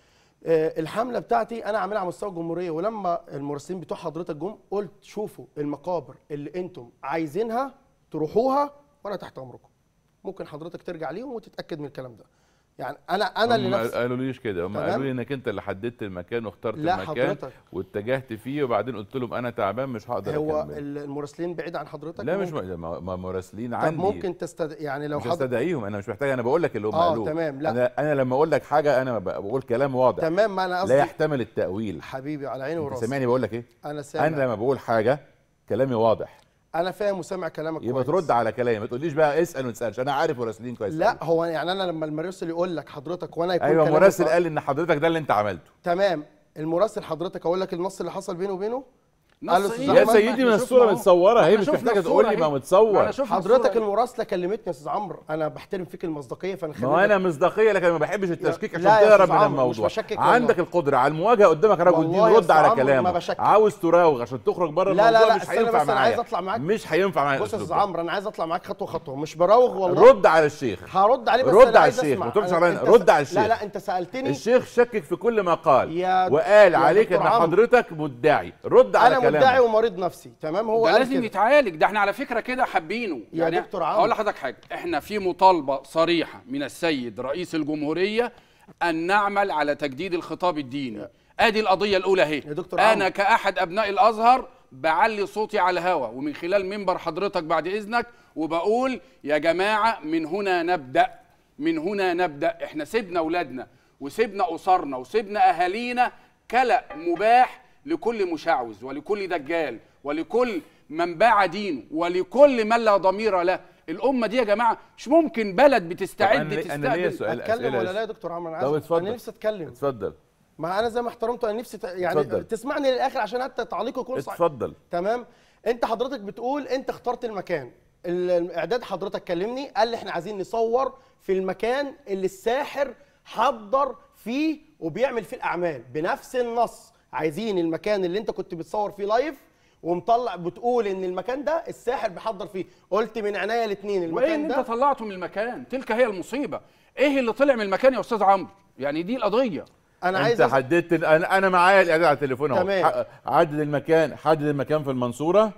آه، الحمله بتاعتي انا عاملها على مستوى الجمهوريه ولما المراسلين بتوع حضرتك جم قلت شوفوا المقابر اللي انتم عايزينها تروحوها وانا تحت امركم ممكن حضرتك ترجع ليهم وتتاكد من الكلام ده يعني انا انا اللي هم نفسي قالوا ليش كده هم تمام. قالوا لي انك انت اللي حددت المكان واخترت لا المكان حضرتك. واتجهت فيه وبعدين قلت لهم انا تعبان مش هقدر هو اكمل ال- المراسلين بعيد عن حضرتك لا مش ممكن- م- ما- ما مراسلين طب عندي ممكن تستد... يعني لو مش حضرتك استدعيهم انا مش محتاج انا بقول لك اللي هم آه، قالوه تمام، لا. انا انا لما اقول لك حاجه انا ب- بقول كلام واضح تمام ما انا لا قصدي يحتمل التاويل حبيبي على عيني انت وراسي سامعني بقول لك ايه انا سامع انا لما بقول حاجه كلامي واضح انا فاهم وسامع كلامك يبقى كويس. ترد على كلامي ما تقوليش بقى اسال وما تسالش انا عارف مراسلين كويس لا أوي. هو يعني انا لما المراسل يقول لك حضرتك وانا يكون ايوه كلامي مراسل صح- قال ان حضرتك ده اللي انت عملته تمام المراسل حضرتك اقول لك النص اللي حصل بينه وبينه نص قال له أستاذ إيه؟ يا أحمد، سيدي إحنا من شفنا الصوره أهو. متصوره هي إحنا مش شفنا محتاجه الصورة تقول لي ما أهي. متصور أنا شفنا حضرتك الصورة أهي. المراسله كلمتني يا استاذ عمرو انا بحترم فيك المصداقيه فانا ما هو انا مصداقيه لكن ما بحبش التشكيك لا عشان يا تهرب أستاذ من عمرو، مش الموضوع بشكك والله. عندك القدره على المواجهه قدامك رجل والله دين يا رد أستاذ على عمرو ما كلامه بشكك. عاوز تراوغ عشان تخرج بره لا لا الموضوع لا مش استنى هينفع بس انا عايز معايا اطلع معاك مش هينفع معايا بص يا الأسلوب استاذ ده. عمرو انا عايز اطلع معاك خطوه خطوه مش براوغ والله رد على الشيخ هرد عليه بس رد أنا على عايز الشيخ، أسمع. ما تقولش أنا- عليا، أنت رد س- على الشيخ. لا لا انت سالتني الشيخ شكك في كل ما قال يا- وقال يا عليك دكتور ان عمرو. حضرتك مدعي رد على انا كلامه مدعي ومريض نفسي تمام هو ده قال لازم كده. يتعالج ده احنا على فكره كده حابينه يا دكتور عمرو. هقول لحضرتك حاجه احنا في مطالبه صريحه من السيد رئيس الجمهوريه ان نعمل على تجديد الخطاب الديني ادي القضيه الاولى اهي يا دكتور انا عمرو. كاحد ابناء الازهر بعلي صوتي على الهوا ومن خلال منبر حضرتك بعد اذنك وبقول يا جماعه من هنا نبدا من هنا نبدا احنا سيبنا اولادنا وسيبنا اسرنا وسيبنا اهالينا كلأ مباح لكل مشعوذ ولكل دجال ولكل من باع دينه ولكل من لا ضمير له الامه دي يا جماعه مش ممكن بلد طب بتستعد أنا ليه- أنا ليا تستقبل سؤال اتكلم أسئلة ولا بس. لا يا دكتور عمرو انا طب عايز اتفضل انا نفسي اتكلم اتفضل ما انا زي ما احترمته انا نفسي ت... يعني اتفضل. تسمعني للاخر عشان حتى تعليقه يكون صحيح اتفضل تمام انت حضرتك بتقول انت اخترت المكان ال- الاعداد حضرتك كلمني قال لي احنا عايزين نصور في المكان اللي الساحر حضر فيه وبيعمل فيه الاعمال بنفس النص عايزين المكان اللي انت كنت بتصور فيه لايف ومطلع بتقول ان المكان ده الساحر بيحضر فيه قلت من عناية الاثنين وايه المكان اللي ده انت طلعته من المكان تلك هي المصيبه ايه اللي طلع من المكان يا استاذ عمرو يعني دي القضيه انا انت عايز أس... حددت انا انا معايا الاعداد على التليفون اهو تمام. ح- عدد المكان حدد المكان في المنصوره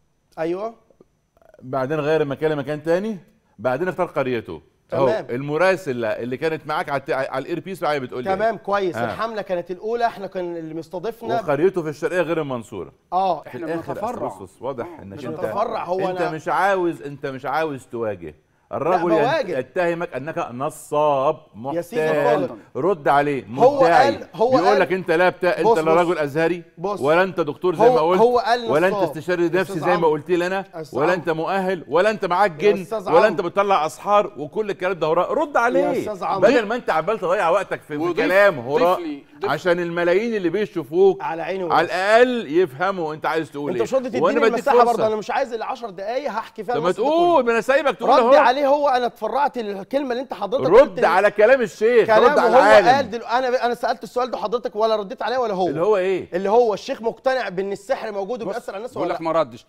ايوه بعدين غير المكان لمكان تاني بعدين اختار قريته اهو تمام. المراسله اللي كانت معاك على الت- على الاير بيس معايا بتقول لي تمام كويس ها. الحمله كانت الاولى احنا كان اللي مستضيفنا وقريته في الشرقيه غير المنصوره اه في احنا الاخر بنتفرع. أصل بص بص واضح انك مش انت بنتفرع، هو انت أنا- مش عاوز انت مش عاوز تواجه الرجل بواجه. يتهمك انك نصاب يا سيدي محتال الفاضل. رد عليه هو مدعي قال- هو بيقول قال- لك انت لا بتا... انت بص- لا بص. رجل ازهري بص. ولا انت دكتور زي هو- ما قلت هو قال ولا انت نصاب. استشاري نفسي أستاذ زي ما عمرو. قلت لي انا أستاذ ولا عمرو. انت مؤهل ولا انت معاك جن أستاذ ولا عمرو. انت بتطلع اسحار وكل الكلام ده هراء رد عليه أستاذ عمرو. بدل ما انت عمال تضيع وقتك في, في وضيف- كلام ضيف هراء لي- ضيف- عشان الملايين اللي بيشوفوك على عيني على وراسي الاقل يفهموا انت عايز تقول انت ايه مش راضي وأنا تديني بديك المساحه فرصة. برضه انا مش عايز ال 10 دقايق هحكي فيها طب ما النص ده كله. تقول ما انا سايبك تقول رد اهو عليه هو انا اتفرعت الكلمه اللي انت حضرتك قلت رد لي- على كلام الشيخ كلامه رد على هو قال العالم دل... انا انا سالت السؤال ده حضرتك ولا رديت عليه ولا هو اللي هو ايه اللي هو الشيخ مقتنع بان السحر موجود وبيأثر على الناس بقول ولا لك لا ما ردش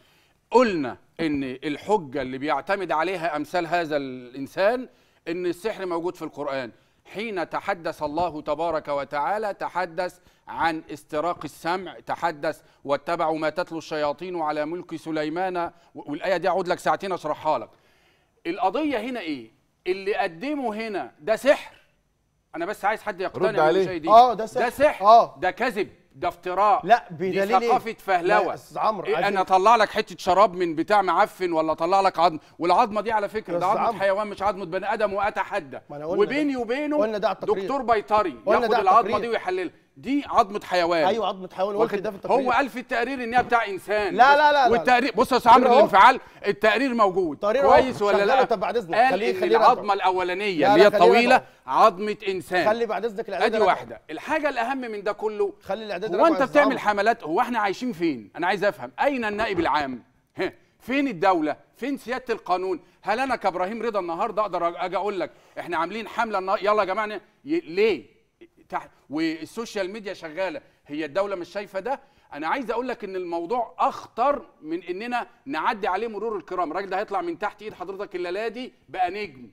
قلنا ان الحجه اللي بيعتمد عليها امثال هذا الانسان ان السحر موجود في القران حين تحدث الله تبارك وتعالى تحدث عن استراق السمع تحدث واتبعوا ما تتلو الشياطين على ملك سليمان والايه دي اقعد لك ساعتين اشرحها لك القضيه هنا ايه اللي قدمه هنا ده سحر انا بس عايز حد رد يقتنع عليه. بالمشاهدين آه، ده سحر. ده سحر آه. ده كذب ده افتراء لا دي بدليل إيه؟ ثقافه لا، فهلوه أستاذ عمرو إيه عايزين- انا اطلع لك حته شراب من بتاع معفن ولا اطلع لك عظم والعظمه دي على فكره يا ده أستاذ عظمه عمرو. حيوان مش عظمه بني ادم واتحدى ما أنا قلنا وبيني ده. وبينه قلنا ده على التقرير. دكتور بيطري قلنا ياخد ده على العظمه التقرير. دي ويحللها دي عظمه حيوان ايوه عظمه حيوان قلت واخد ده في التقرير هو قال في التقرير ان هي بتاع انسان لا، لا، لا، لا. والتقرير بص يا استاذ عمرو أهو. الانفعال التقرير موجود التقرير أهو. كويس ولا شغله، لا طب بعد إذنك. قال خليه- ان خليه العظمه يراجعه. الاولانيه لا، اللي هي لا، خليه الطويله يراجعه. عظمه انسان خلي بعد اذنك الاعداد ادي يراجعه. واحده الحاجه الاهم من ده كله خلي الاعداد هو يراجعه انت يا أستاذ بتعمل عمرو. حملات هو احنا عايشين فين انا عايز افهم اين النائب العام ها، فين الدوله فين سياده القانون هل انا كابراهيم رضا النهارده اقدر اجي اقول لك احنا عاملين حمله النهار- يلا يا جماعه ن- ي- ليه تحت والسوشيال ميديا شغاله هي الدوله مش شايفه ده انا عايز اقول لك ان الموضوع اخطر من اننا نعدي عليه مرور الكرام الراجل ده هيطلع من تحت ايد حضرتك الليله دي بقى نجم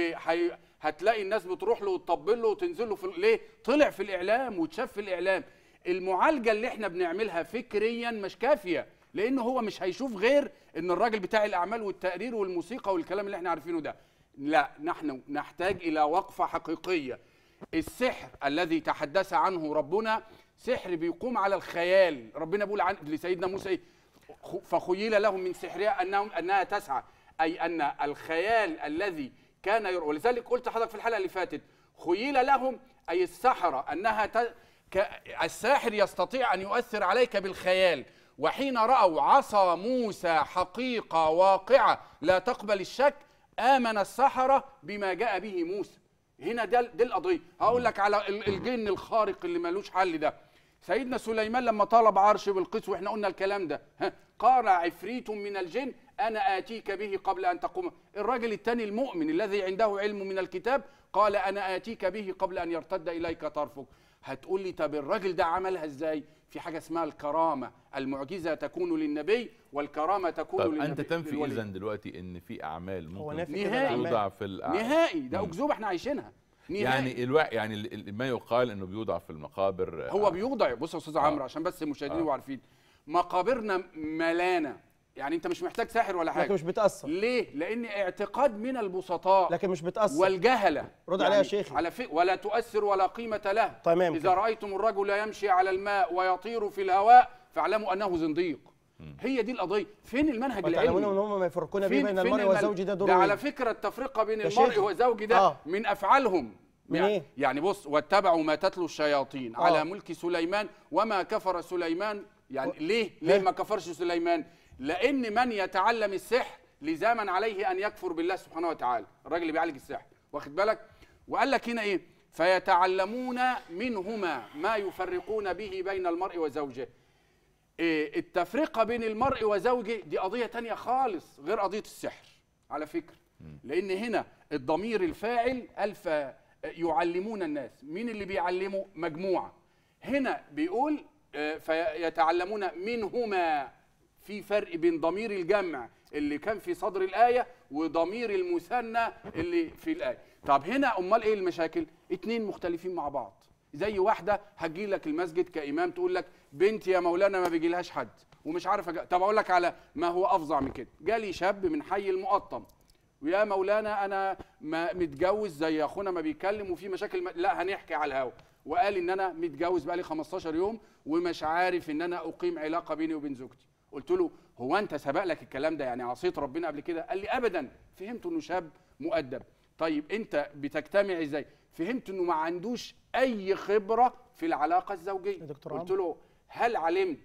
وهتلاقي الناس بتروح له وتطبل له وتنزل له في ال- ليه طلع في الاعلام واتشاف في الاعلام المعالجه اللي احنا بنعملها فكريا مش كافيه لان هو مش هيشوف غير ان الراجل بتاع الاعمال والتقرير والموسيقى والكلام اللي احنا عارفينه ده لا نحن نحتاج الى وقفه حقيقيه السحر الذي تحدث عنه ربنا سحر بيقوم على الخيال ربنا بيقول عن لسيدنا موسى إيه؟ خ- فخيل لهم من سحرها انهم انها تسعى اي ان الخيال الذي كان ير... ولذلك قلت لحضرتك في الحلقه اللي فاتت خيل لهم اي السحره انها ت... ك... الساحر يستطيع ان يؤثر عليك بالخيال وحين راوا عصا موسى حقيقه واقعه لا تقبل الشك امن السحره بما جاء به موسى هنا ده دي القضيه هقول لك على ال- الجن الخارق اللي ملوش حل ده سيدنا سليمان لما طلب عرش بالقيس واحنا قلنا الكلام ده ها قال عفريت من الجن انا اتيك به قبل ان تقوم الراجل الثاني المؤمن الذي عنده علم من الكتاب قال انا اتيك به قبل ان يرتد اليك طرفك هتقول لي طب الراجل ده عملها ازاي في حاجه اسمها الكرامه المعجزه تكون للنبي والكرامه تكون طب للنبي انت تنفي للولي. اذا دلوقتي ان في اعمال هو ممكن نافي كده نهائي. الأعمال. توضع في الأعمال نهائي ده مم. اكذوبه احنا عايشينها نهائي. يعني الوع يعني ال- ال- ما يقال انه بيوضع في المقابر هو آه، بيوضع بص يا استاذ عمرو عشان بس المشاهدين آه. يبقوا عارفين مقابرنا ملانه يعني انت مش محتاج ساحر ولا حاجه لكن مش بتاثر ليه لان اعتقاد من البسطاء لكن مش بتاثر والجهله رد عليها يا شيخي. على في ولا تؤثر ولا قيمه له تمام اذا كده. رايتم الرجل يمشي على الماء ويطير في الهواء فاعلموا انه زنديق هي دي القضيه فين المنهج وتعلمون ان العلمي هم ما يفرقون به فين بين فين المرء المن- والزوج ده دور ده على إيه؟ فكره التفرقه بين يا المرء شيخ. والزوج ده آه. من افعالهم من يعني, إيه؟ يعني بص واتبعوا ما تتلو الشياطين آه. على ملك سليمان وما كفر سليمان يعني ليه ليه ما كفرش سليمان لان من يتعلم السحر لزاما عليه ان يكفر بالله سبحانه وتعالى الراجل اللي بيعالج السحر واخد بالك وقال لك هنا ايه فيتعلمون منهما ما يفرقون به بين المرء وزوجه إيه التفرقه بين المرء وزوجه دي قضيه تانية خالص غير قضيه السحر على فكره لان هنا الضمير الفاعل الف يعلمون الناس مين اللي بيعلمه مجموعه هنا بيقول آه، فيتعلمون منهما في فرق بين ضمير الجمع اللي كان في صدر الآية وضمير المثنى اللي في الآية طب هنا أمال إيه المشاكل اتنين مختلفين مع بعض زي واحدة هتجي لك المسجد كإمام تقول لك بنتي يا مولانا ما بيجيلهاش حد ومش عارف أجا... طب أقول لك على ما هو أفظع من كده جالي شاب من حي المقطم ويا مولانا انا ما متجوز زي اخونا ما بيتكلم وفي مشاكل ما... لا هنحكي على الهوا وقال ان انا متجوز بقالي 15 يوم ومش عارف ان انا اقيم علاقه بيني وبين زوجتي قلت له هو انت سبق لك الكلام ده يعني عصيت ربنا قبل كده قال لي ابدا فهمت انه شاب مؤدب طيب انت بتجتمع ازاي فهمت انه ما عندوش اي خبره في العلاقه الزوجيه يا دكتور قلت عمرو. له هل علمت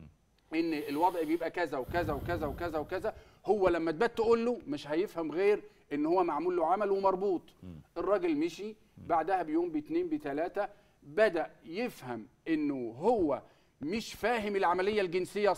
ان الوضع بيبقى كذا وكذا وكذا وكذا وكذا هو لما تبات تقول له مش هيفهم غير ان هو معمول له عمل ومربوط الراجل مشي بعدها بيوم باتنين بتلاته بدا يفهم انه هو مش فاهم العمليه الجنسيه صح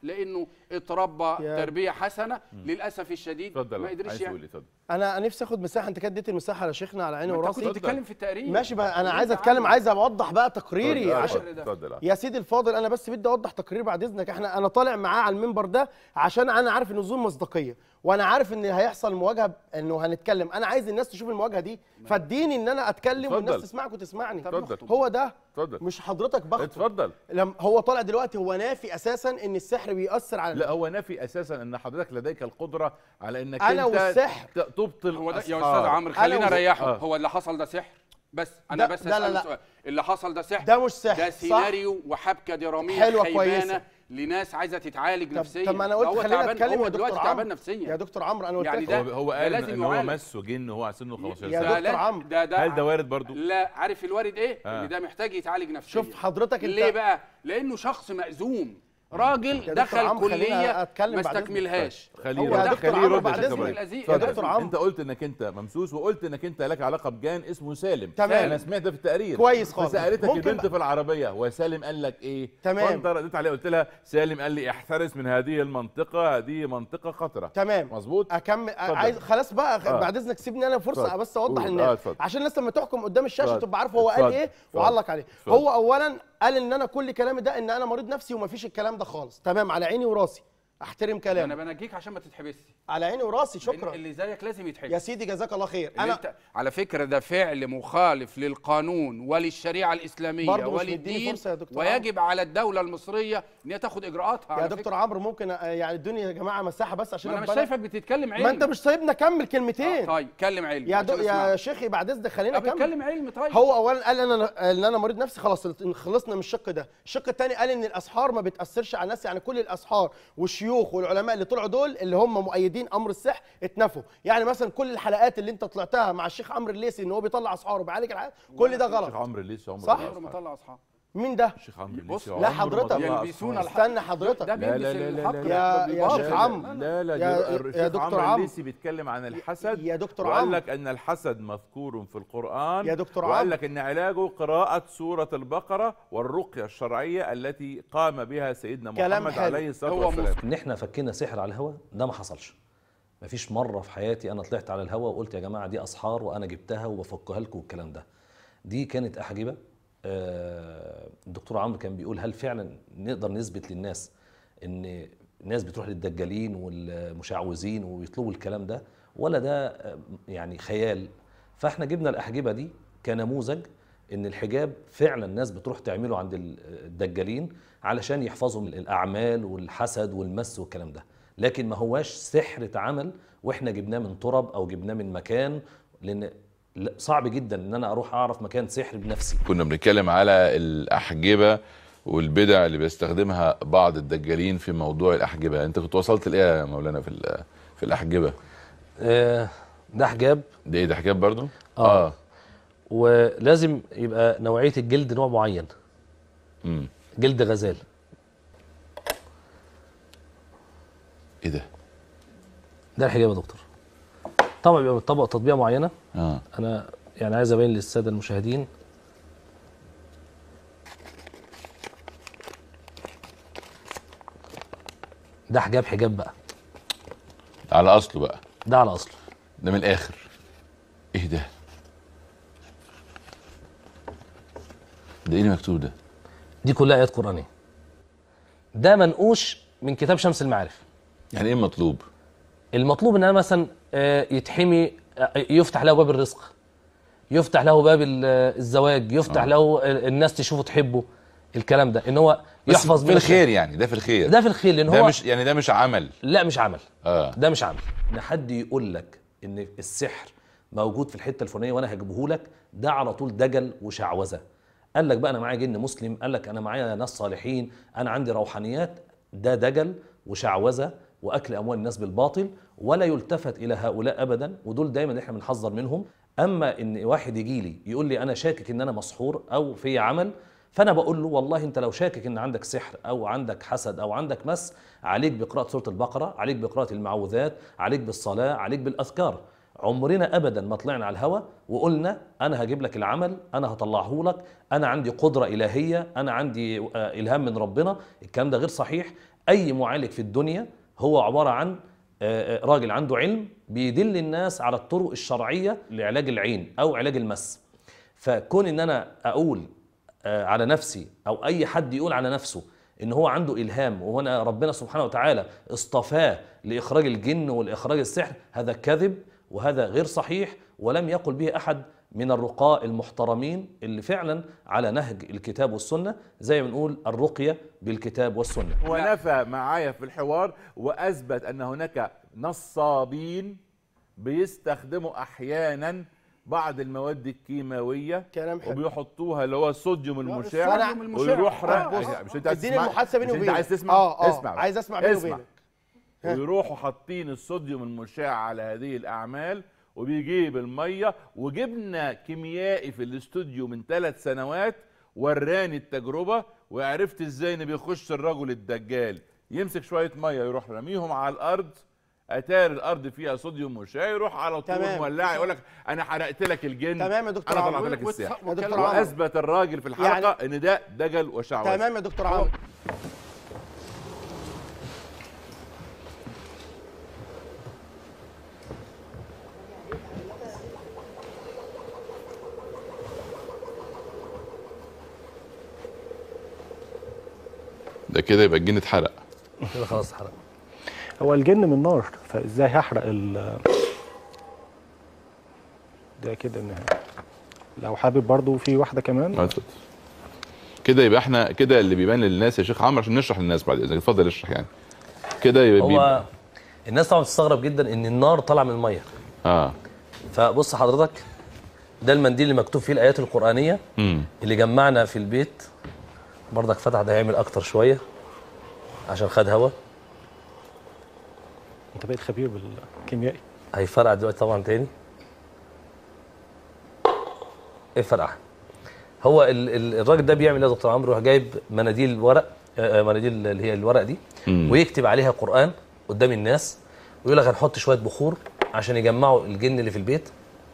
لانه اتربى يا- تربيه حسنه للاسف الشديد اتفضل ما قدرش عايز يعني تقول إيه؟ اتفضل انا نفسي اخد مساحه انت كده اديت المساحه لشيخنا على عيني ما انت وراسي كنت بتتكلم في التقرير ماشي بقى انا اللي عايز انت اتكلم عامله. عايز اوضح بقى تقريري اتفضل، عشان اتفضل، اتفضل يا سيدي الفاضل انا بس بدي اوضح تقرير بعد اذنك احنا انا طالع معاه على المنبر ده عشان انا عارف ان ذو مصداقيه وانا عارف ان هيحصل مواجهه انه هنتكلم انا عايز الناس تشوف المواجهه دي فاديني ان انا اتكلم والناس اتفضل. تسمعك وتسمعني اتفضل. هو ده اتفضل مش حضرتك بخطب اتفضل لما هو طالع دلوقتي هو نافي اساسا ان السحر بيأثر على لا هو نافي اساسا ان حضرتك لديك القدره على انك أنا انت والسحر. ت- تبطل هو ده يا أسحار. استاذ عمرو أنا خلينا وز- نريحه آه. هو اللي حصل ده سحر بس انا ده- بس لا، لا، أسأله لا. سؤال اللي حصل ده سحر ده مش سحر ده صح؟ سيناريو وحبكه دراميه حلوة خيبانه كويسة. لناس عايزه تتعالج طب, نفسيا طب ما انا ده قلت هو خلينا تعبان- نتكلم هو يا دلوقتي دكتور تعبان عمرو نفسيا يا دكتور عمرو انا قلت يعني لك ده- هو هو ده قال لازم ان هو يعالج. مسه جن وهو على سنه 15 يا سنه دكتور لا، عمرو. ده ده هل ده وارد برضو؟ لا عارف الوارد ايه آه. ان ده محتاج يتعالج نفسيا شوف حضرتك انت ليه بقى لانه شخص مأزوم راجل دكتور دخل عمرو، خلينا كليه أتكلم ما بعد إذنك. استكملهاش خليه هو يرد يا دكتور خليه عمرو يرد بعد يا شيخ إذنك. إبراهيم. يا اتفضل. دكتور عمرو. انت قلت انك انت ممسوس وقلت انك انت لك علاقه بجان اسمه سالم تمام. انا سمعت ده في التقرير كويس خالص. فسالتك ممكن البنت بقى- في العربيه وسالم قال لك ايه تمام. فانت رديت عليه قلت لها سالم قال لي احترس من هذه المنطقه هذه منطقه خطره تمام مظبوط اكمل اتفضل. عايز خلاص بقى آه. بعد اذنك سيبني انا فرصه اتفضل. بس اوضح قول. للناس آه، اتفضل. عشان الناس لما تحكم قدام الشاشه اتفضل. تبقى عارف هو قال اتفضل. ايه اتفضل. وعلق عليه اتفضل. هو اولا قال ان انا كل كلامي ده ان انا مريض نفسي ومفيش الكلام ده خالص تمام على عيني وراسي احترم انا كلامي بنجيك عشان ما تتحبسش على عيني وراسي لأن شكرا اللي زيك لازم يتحبس يا سيدي جزاك الله خير انا انا انت على فكره ده فعل مخالف للقانون وللشريعه الاسلاميه برضه مش مديني وللدين فرصة يا دكتور ويجب على الدوله المصريه ان هي تاخد اجراءاتها يا على دكتور فكرة. عمرو ممكن آه، يعني ادوني يا جماعه مساحه بس عشان ما انا مش أبقى شايفك بتتكلم علم ما انت مش سايبني اكمل آه، كلمتين طيب كلم علم يا دو عشان يا أسمعك. شيخي بعد اذنك خلينا آه، اكمل بتكلم علم طيب هو اولا قال انا ان انا مريض نفسي خلاص خلصنا من الشق ده الشق الثاني قال ان الاسحار ما بتاثرش على الناس يعني كل الاسحار والشيوخ والعلماء اللي طلعوا دول اللي هم مؤيدين امر السحر اتنفوا يعني مثلا كل الحلقات اللي انت طلعتها مع الشيخ عمرو الليثي ان هو بيطلع اسحار وبيعالج الحالات كل ده الشيخ غلط عمرو الليثي عمره صح؟ ما عمره ما طلع اصحاب مين ده الشيخ عمرو بص، الليثي لا عمره ما حضرتك. طلع يلبسون أصحاب. الحق. استنى حضرتك ده لا لا بيلبس لا لا الحق لا. يا- يا بالباطل. شيخ عمرو. لا لا يا- يا يا الشيخ دكتور عمرو عمرو. الليثي بيتكلم عن الحسد يا دكتور وقال عمرو. لك ان الحسد مذكور في القران يا دكتور وقال عمرو. لك ان علاجه قراءه سوره البقره والرقيه الشرعيه التي قام بها سيدنا كلام محمد حلو. عليه الصلاه هو والسلام ان احنا فكينا سحر على الهوا ده ما حصلش مفيش مره في حياتي انا طلعت على الهوا وقلت يا جماعه دي اسحار وانا جبتها وبفكها لكم والكلام ده دي كانت احجبه آه، الدكتور عمرو كان بيقول هل فعلا نقدر نثبت للناس ان الناس بتروح للدجالين والمشعوذين ويطلبوا الكلام ده ولا ده آه، يعني خيال فاحنا جبنا الاحجبه دي كنموذج ان الحجاب فعلا الناس بتروح تعمله عند ال- الدجالين علشان يحفظوا من الاعمال والحسد والمس والكلام ده لكن ما هواش سحر اتعمل واحنا جبناه من تراب او جبناه من مكان لان لا- صعب جدا ان انا اروح اعرف مكان سحر بنفسي كنا بنتكلم على الاحجبه والبدع اللي بيستخدمها بعض الدجالين في موضوع الاحجبه انت كنت وصلت لايه يا مولانا في ال- في الاحجبه آه، ده حجاب ده ايه ده حجاب برضو آه. ولازم يبقى نوعيه الجلد نوع معين امم جلد غزال ايه ده ده الحجاب يا دكتور طبعا بيبقى متطبق تطبيقه معينه اه انا يعني عايز ابين للساده المشاهدين ده حجاب حجاب بقى على اصله بقى ده على اصله ده من الاخر ايه ده ده ايه اللي مكتوب ده دي كلها ايات قرانيه ده منقوش من كتاب شمس المعارف يعني ايه مطلوب المطلوب ان انا مثلا آه، يتحمي آه، يفتح له باب الرزق يفتح له باب ال- آه، الزواج يفتح آه. له آه، الناس تشوفه تحبه الكلام ده ان هو بس يحفظ في من الخير يعني ده في الخير ده في الخير لان ده هو مش يعني ده مش عمل لا مش عمل اه ده مش عمل ان حد يقول لك ان السحر موجود في الحته الفلانيه وانا هجيبه لك ده على طول دجل وشعوذه قال لك بقى انا معايا جن مسلم قال لك انا معايا ناس صالحين انا عندي روحانيات ده دجل وشعوذه واكل اموال الناس بالباطل ولا يلتفت الى هؤلاء ابدا ودول دايما احنا بنحذر منهم اما ان واحد يجي لي يقول لي انا شاكك ان انا مسحور او في عمل فانا بقول له والله انت لو شاكك ان عندك سحر او عندك حسد او عندك مس عليك بقراءه سوره البقره عليك بقراءه المعوذات عليك بالصلاه عليك بالاذكار عمرنا ابدا ما طلعنا على الهوا وقلنا انا هجيب لك العمل انا هطلعه لك انا عندي قدره الهيه انا عندي آه، الهام من ربنا الكلام ده غير صحيح اي معالج في الدنيا هو عباره عن آه، آه، راجل عنده علم بيدل الناس على الطرق الشرعيه لعلاج العين او علاج المس فكون ان انا اقول آه، على نفسي او اي حد يقول على نفسه ان هو عنده الهام وهنا ربنا سبحانه وتعالى اصطفاه لاخراج الجن والاخراج السحر هذا كذب وهذا غير صحيح ولم يقل به احد من الرقاء المحترمين اللي فعلا على نهج الكتاب والسنه زي ما بنقول الرقيه بالكتاب والسنه ونفى معايا في الحوار واثبت ان هناك نصابين بيستخدموا احيانا بعض المواد الكيماويه كلام حلو وبيحطوها اللي هو الصوديوم المشع الصوديوم المشع. ويروح آه، رق- بص، مش انت عايز اديني تسمع المحادثة بيني مش انت وبينك. عايز تسمع آه، آه، اسمع بس. عايز أسمع بيني اسمع. وبينك. ها. ويروحوا حاطين الصوديوم المشع على هذه الاعمال وبيجيب الميه وجبنا كيميائي في الاستوديو من ثلاث سنوات وراني التجربه وعرفت ازاي ان بيخش الرجل الدجال يمسك شويه ميه يروح رميهم على الارض اتار الارض فيها صوديوم مشع يروح على طول تمام. مولع يقول لك انا حرقت لك الجن تمام يا دكتور انا عمرو. طلعت لك وتص- السحر يا دكتور عمرو. واثبت الراجل في الحلقه ان ده دجل وشعوذه تمام يا دكتور عمرو ده كده يبقى الجن اتحرق كده خلاص حرق هو الجن من نار فازاي هحرق ال ده كده النهاية لو حابب برضو في واحدة كمان اه اتفضل. كده يبقى احنا كده اللي بيبان للناس يا شيخ عمرو عشان نشرح للناس بعد اذنك اتفضل اشرح يعني كده يبقى هو بيبقى الناس طبعا بتستغرب جدا ان النار طالعه من الميه اه فبص حضرتك ده المنديل اللي مكتوب فيه الايات القرانيه امم اللي جمعنا في البيت برضك فتح ده هيعمل اكتر شويه عشان خد هوا انت بقيت خبير بالكيميائي هيفرقع دلوقتي طبعا تاني ايه فرقع هو ال ال الراجل ده بيعمل ايه يا دكتور عمرو يروح جايب مناديل ورق آه، آه، مناديل اللي هي الورق دي مم. ويكتب عليها قران قدام الناس ويقول لك هنحط شويه بخور عشان يجمعوا الجن اللي في البيت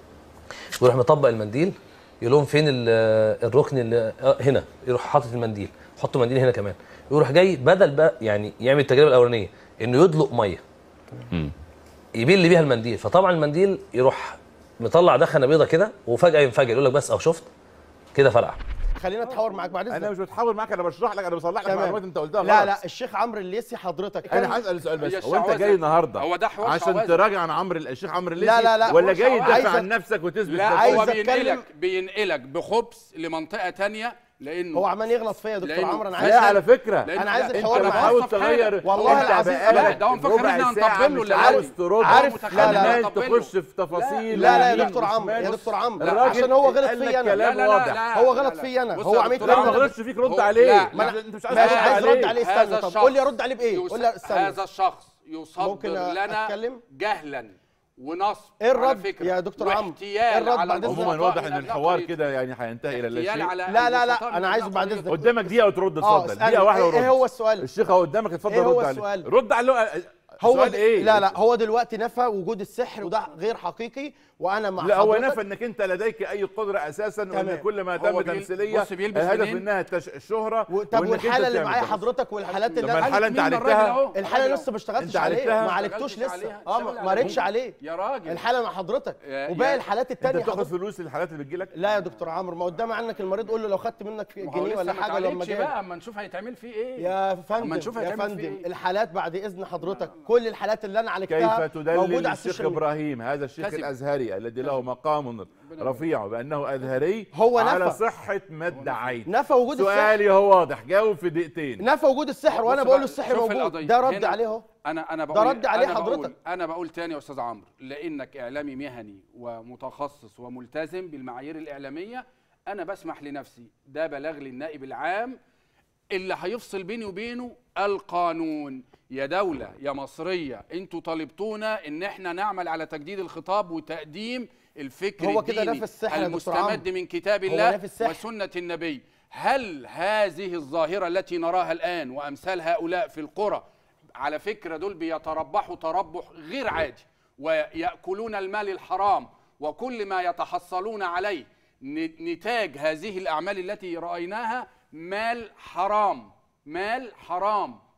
ويروح مطبق المنديل يقول لهم فين ال- الركن اللي آه، هنا يروح حاطط المنديل حطوا منديل هنا كمان يروح جاي بدل بقى يعني يعمل التجربه الاولانيه انه يدلق ميه مم. يبل بيها المنديل فطبعا المنديل يروح مطلع دخنه بيضه كده وفجاه ينفجر يقول لك بس اهو شفت كده فرقع خلينا اتحاور معاك بعد اذنك انا مش بتحاول معاك انا بشرح لك انا بصلح لك تمام. معلومات انت قلتها لا غلط. لا الشيخ عمرو الليسي حضرتك انا هسال سؤال بس هي هو انت الشعوذة. جاي النهارده هو ده حوار عشان شعوذة. تراجع عن عمرو الشيخ عمرو الليثي لا، لا، لا، ولا هو جاي شعوذة. تدافع عايز- عن نفسك وتثبت لا نفسك؟ عايز هو أتكلم- بينقلك بينقلك بخبث لمنطقه تانية لانه هو عمال يغلط فيا يا دكتور لأنه- عمرو انا لا عايز على فكره لأن- انا عايز لا، انت الحوار معاك بتحاول في حاجة. تغير والله انت العظيم بقالك لا، ده هو مفكر ربع إن إحنا ساعة هنطبل له مش اللي عاوز عارف. ترد عارف. لا، لا، لا. عمال هنطبل له. تخش في تفاصيل لا لا يا يمين دكتور عمرو يا وشمال. دكتور عمرو الراجل عشان هو غلط قال لك فيا انا كلام لا، لا، لا، واضح لا، هو لا، غلط لا. فيا أنا. بص هو يا عميد دكتور لا ما عمرو. عمرو، غلطش فيك رد هو- عليه لا، ما لا، أنا- انت مش عايز ماشي ترد عايز عليه. رد عليه هذا استنى طب الشخص قول لي ارد عليه بايه قول لي يص- استنى هذا الشخص يصدر ممكن لنا أتكلم؟ جهلا ونصب إيه على الرد فكرة، يا دكتور عمرو؟ واحتيال إيه الرد على بعد إذنك؟ عموما البسطاء واضح من ان أبناء الحوار قرية. كده يعني هينتهي الى لا احتيال شيء على لا، لا، لا، البسطاء من أنا عايز أبناء بعد قرية. إذنك. قدامك دقيقه وترد اه اتفضل اسألني. دقيقه واحده ايه ورد إيه هو السؤال الشيخ اهو قدامك اتفضل إيه هو رد عليه السؤال؟ رد على اللي- هو سؤال د- ايه لا لا هو دلوقتي نفى وجود السحر وده غير حقيقي وانا مع لا هو حضرتك. نفى انك انت لديك اي قدره اساسا وان تمام. كل ما هو تم بيل- تمثيليه بص بيلبس الهدف منين؟ منها التش- الشهره و- طب وإنك أنت والحاله اللي تعمل معايا ده. حضرتك والحالات طب اللي ما انا الحاله انت مين الراجل عالجتها أهو؟ الحاله الراجل لسه ما اشتغلتش أنت عليه عالجتها؟ ما عالجتوش اشتغلتش لسه عليها. اه اشتغل ما عليها. قريتش عليه يا راجل الحاله مع حضرتك يا- وباقي يا- الحالات انت التانية بتاخد حضرتك فلوس الحالات اللي بتجيلك لا يا دكتور عمرو ما قدام عنك المريض قول له لو خدت منك في ما هو جنيه لسه ولا ما حاجه لما اتعالجش جاي بقى اما نشوف هيتعمل فيه ايه يا أما فندم نشوف يا هيتعمل فيه فندم إيه. الحالات بعد اذن حضرتك كل الحالات اللي انا عالجتها كيف تدلل موجوده على الشيخ السوشيال ميديا. ابراهيم هذا الشيخ كذب. الازهري الذي له مقام رفيع بانه ازهري هو على نفى. صحه ما ادعيت نفى وجود السحر سؤالي هو واضح جاوب في دقيقتين نفى وجود السحر وانا بص بقول له بقى، السحر شوف موجود القضية. ده رد هنا عليه اهو انا انا ده بقول رد عليه أنا حضرتك. بقول انا بقول تاني يا استاذ عمرو لانك اعلامي مهني ومتخصص وملتزم بالمعايير الاعلاميه انا بسمح لنفسي ده بلاغ للنائب العام اللي هيفصل بيني وبينه القانون يا دولة يا مصرية انتوا طالبتونا ان احنا نعمل على تجديد الخطاب وتقديم الفكر هو كده الديني نفى السحر يا دكتور عمرو. المستمد من كتاب هو الله نفى السحر. وسنة النبي هل هذه الظاهرة التي نراها الآن وأمثال هؤلاء في القرى على فكرة دول بيتربحوا تربح غير عادي ويأكلون المال الحرام وكل ما يتحصلون عليه ن- نتاج هذه الأعمال التي رأيناها مال حرام مال حرام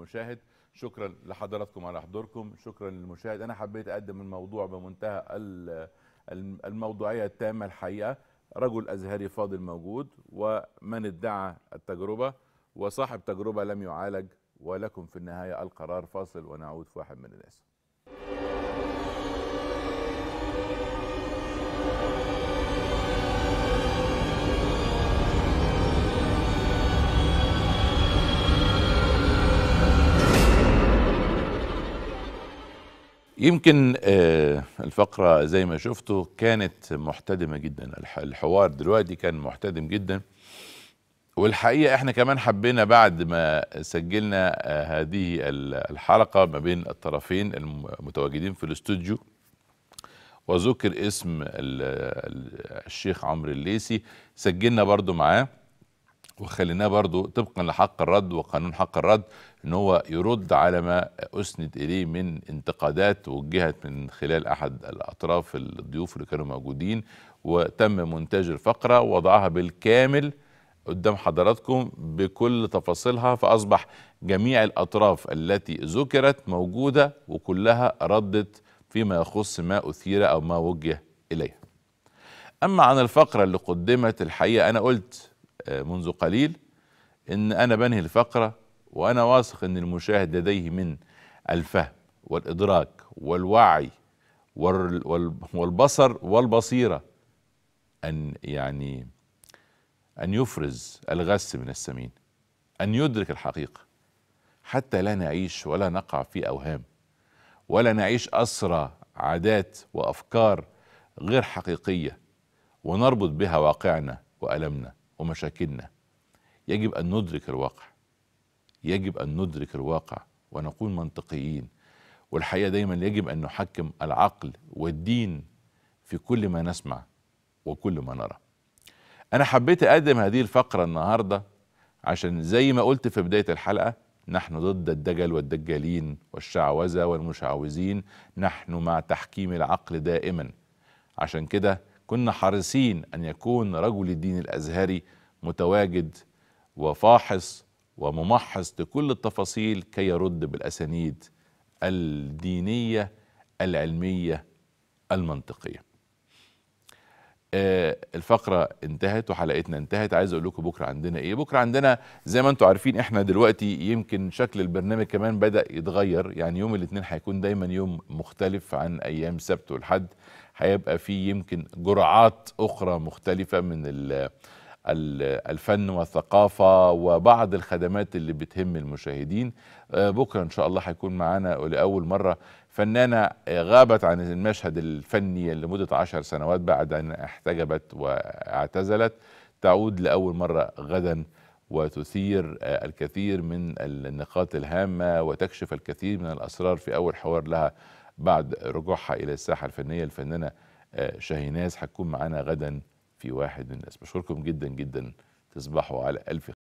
المشاهد شكرا لحضراتكم على حضوركم شكرا للمشاهد انا حبيت اقدم الموضوع بمنتهى ال- الم- الموضوعيه التامه الحقيقه رجل ازهري فاضل موجود ومن ادعى التجربه وصاحب تجربه لم يعالج ولكم في النهايه القرار فاصل ونعود في واحد من الناس يمكن آه، الفقرة زي ما شفتوا كانت محتدمة جدا الح- الحوار دلوقتي كان محتدم جدا والحقيقة احنا كمان حبينا بعد ما سجلنا آه، هذه ال- الحلقة ما بين الطرفين المتواجدين في الاستوديو وذكر اسم ال- ال- الشيخ عمرو الليسي سجلنا برضو معاه وخليناه برضو طبقا لحق الرد وقانون حق الرد ان هو يرد على ما اسند اليه من انتقادات وجهت من خلال احد الاطراف الضيوف اللي كانوا موجودين وتم مونتاج الفقره ووضعها بالكامل قدام حضراتكم بكل تفاصيلها فاصبح جميع الاطراف التي ذكرت موجوده وكلها ردت فيما يخص ما اثير او ما وجه اليها. اما عن الفقره اللي قدمت الحقيقه انا قلت آه، منذ قليل ان انا بنهي الفقره وانا واثق ان المشاهد لديه من الفهم والادراك والوعي وال- وال- والبصر والبصيره ان يعني ان يفرز الغث من السمين ان يدرك الحقيقه حتى لا نعيش ولا نقع في اوهام ولا نعيش اسرى عادات وافكار غير حقيقيه ونربط بها واقعنا والمنا ومشاكلنا يجب ان ندرك الواقع يجب ان ندرك الواقع ونكون منطقيين والحقيقه دايما يجب ان نحكم العقل والدين في كل ما نسمع وكل ما نرى انا حبيت اقدم هذه الفقره النهارده عشان زي ما قلت في بدايه الحلقه نحن ضد الدجل والدجالين والشعوذه والمشعوذين نحن مع تحكيم العقل دائما عشان كده كنا حريصين ان يكون رجل الدين الازهري متواجد وفاحص وممحص لكل التفاصيل كي يرد بالاسانيد الدينيه العلميه المنطقيه. آه، الفقره انتهت وحلقتنا انتهت عايز اقول لكم بكره عندنا ايه بكره عندنا زي ما انتم عارفين احنا دلوقتي يمكن شكل البرنامج كمان بدا يتغير يعني يوم الاثنين هيكون دايما يوم مختلف عن ايام السبت والحد هيبقى فيه يمكن جرعات اخرى مختلفه من ال- ال- الفن والثقافه وبعض الخدمات اللي بتهم المشاهدين آه، بكره ان شاء الله هيكون معانا لاول مره فنانه آه، غابت عن المشهد الفني لمده عشر سنوات بعد ان احتجبت واعتزلت تعود لاول مره غدا وتثير آه، الكثير من النقاط الهامه وتكشف الكثير من الاسرار في اول حوار لها بعد رجوعها الى الساحه الفنيه الفنانه آه، شاهيناز هتكون معانا غدا في واحد من الناس بشكركم جدا جدا تصبحوا على الف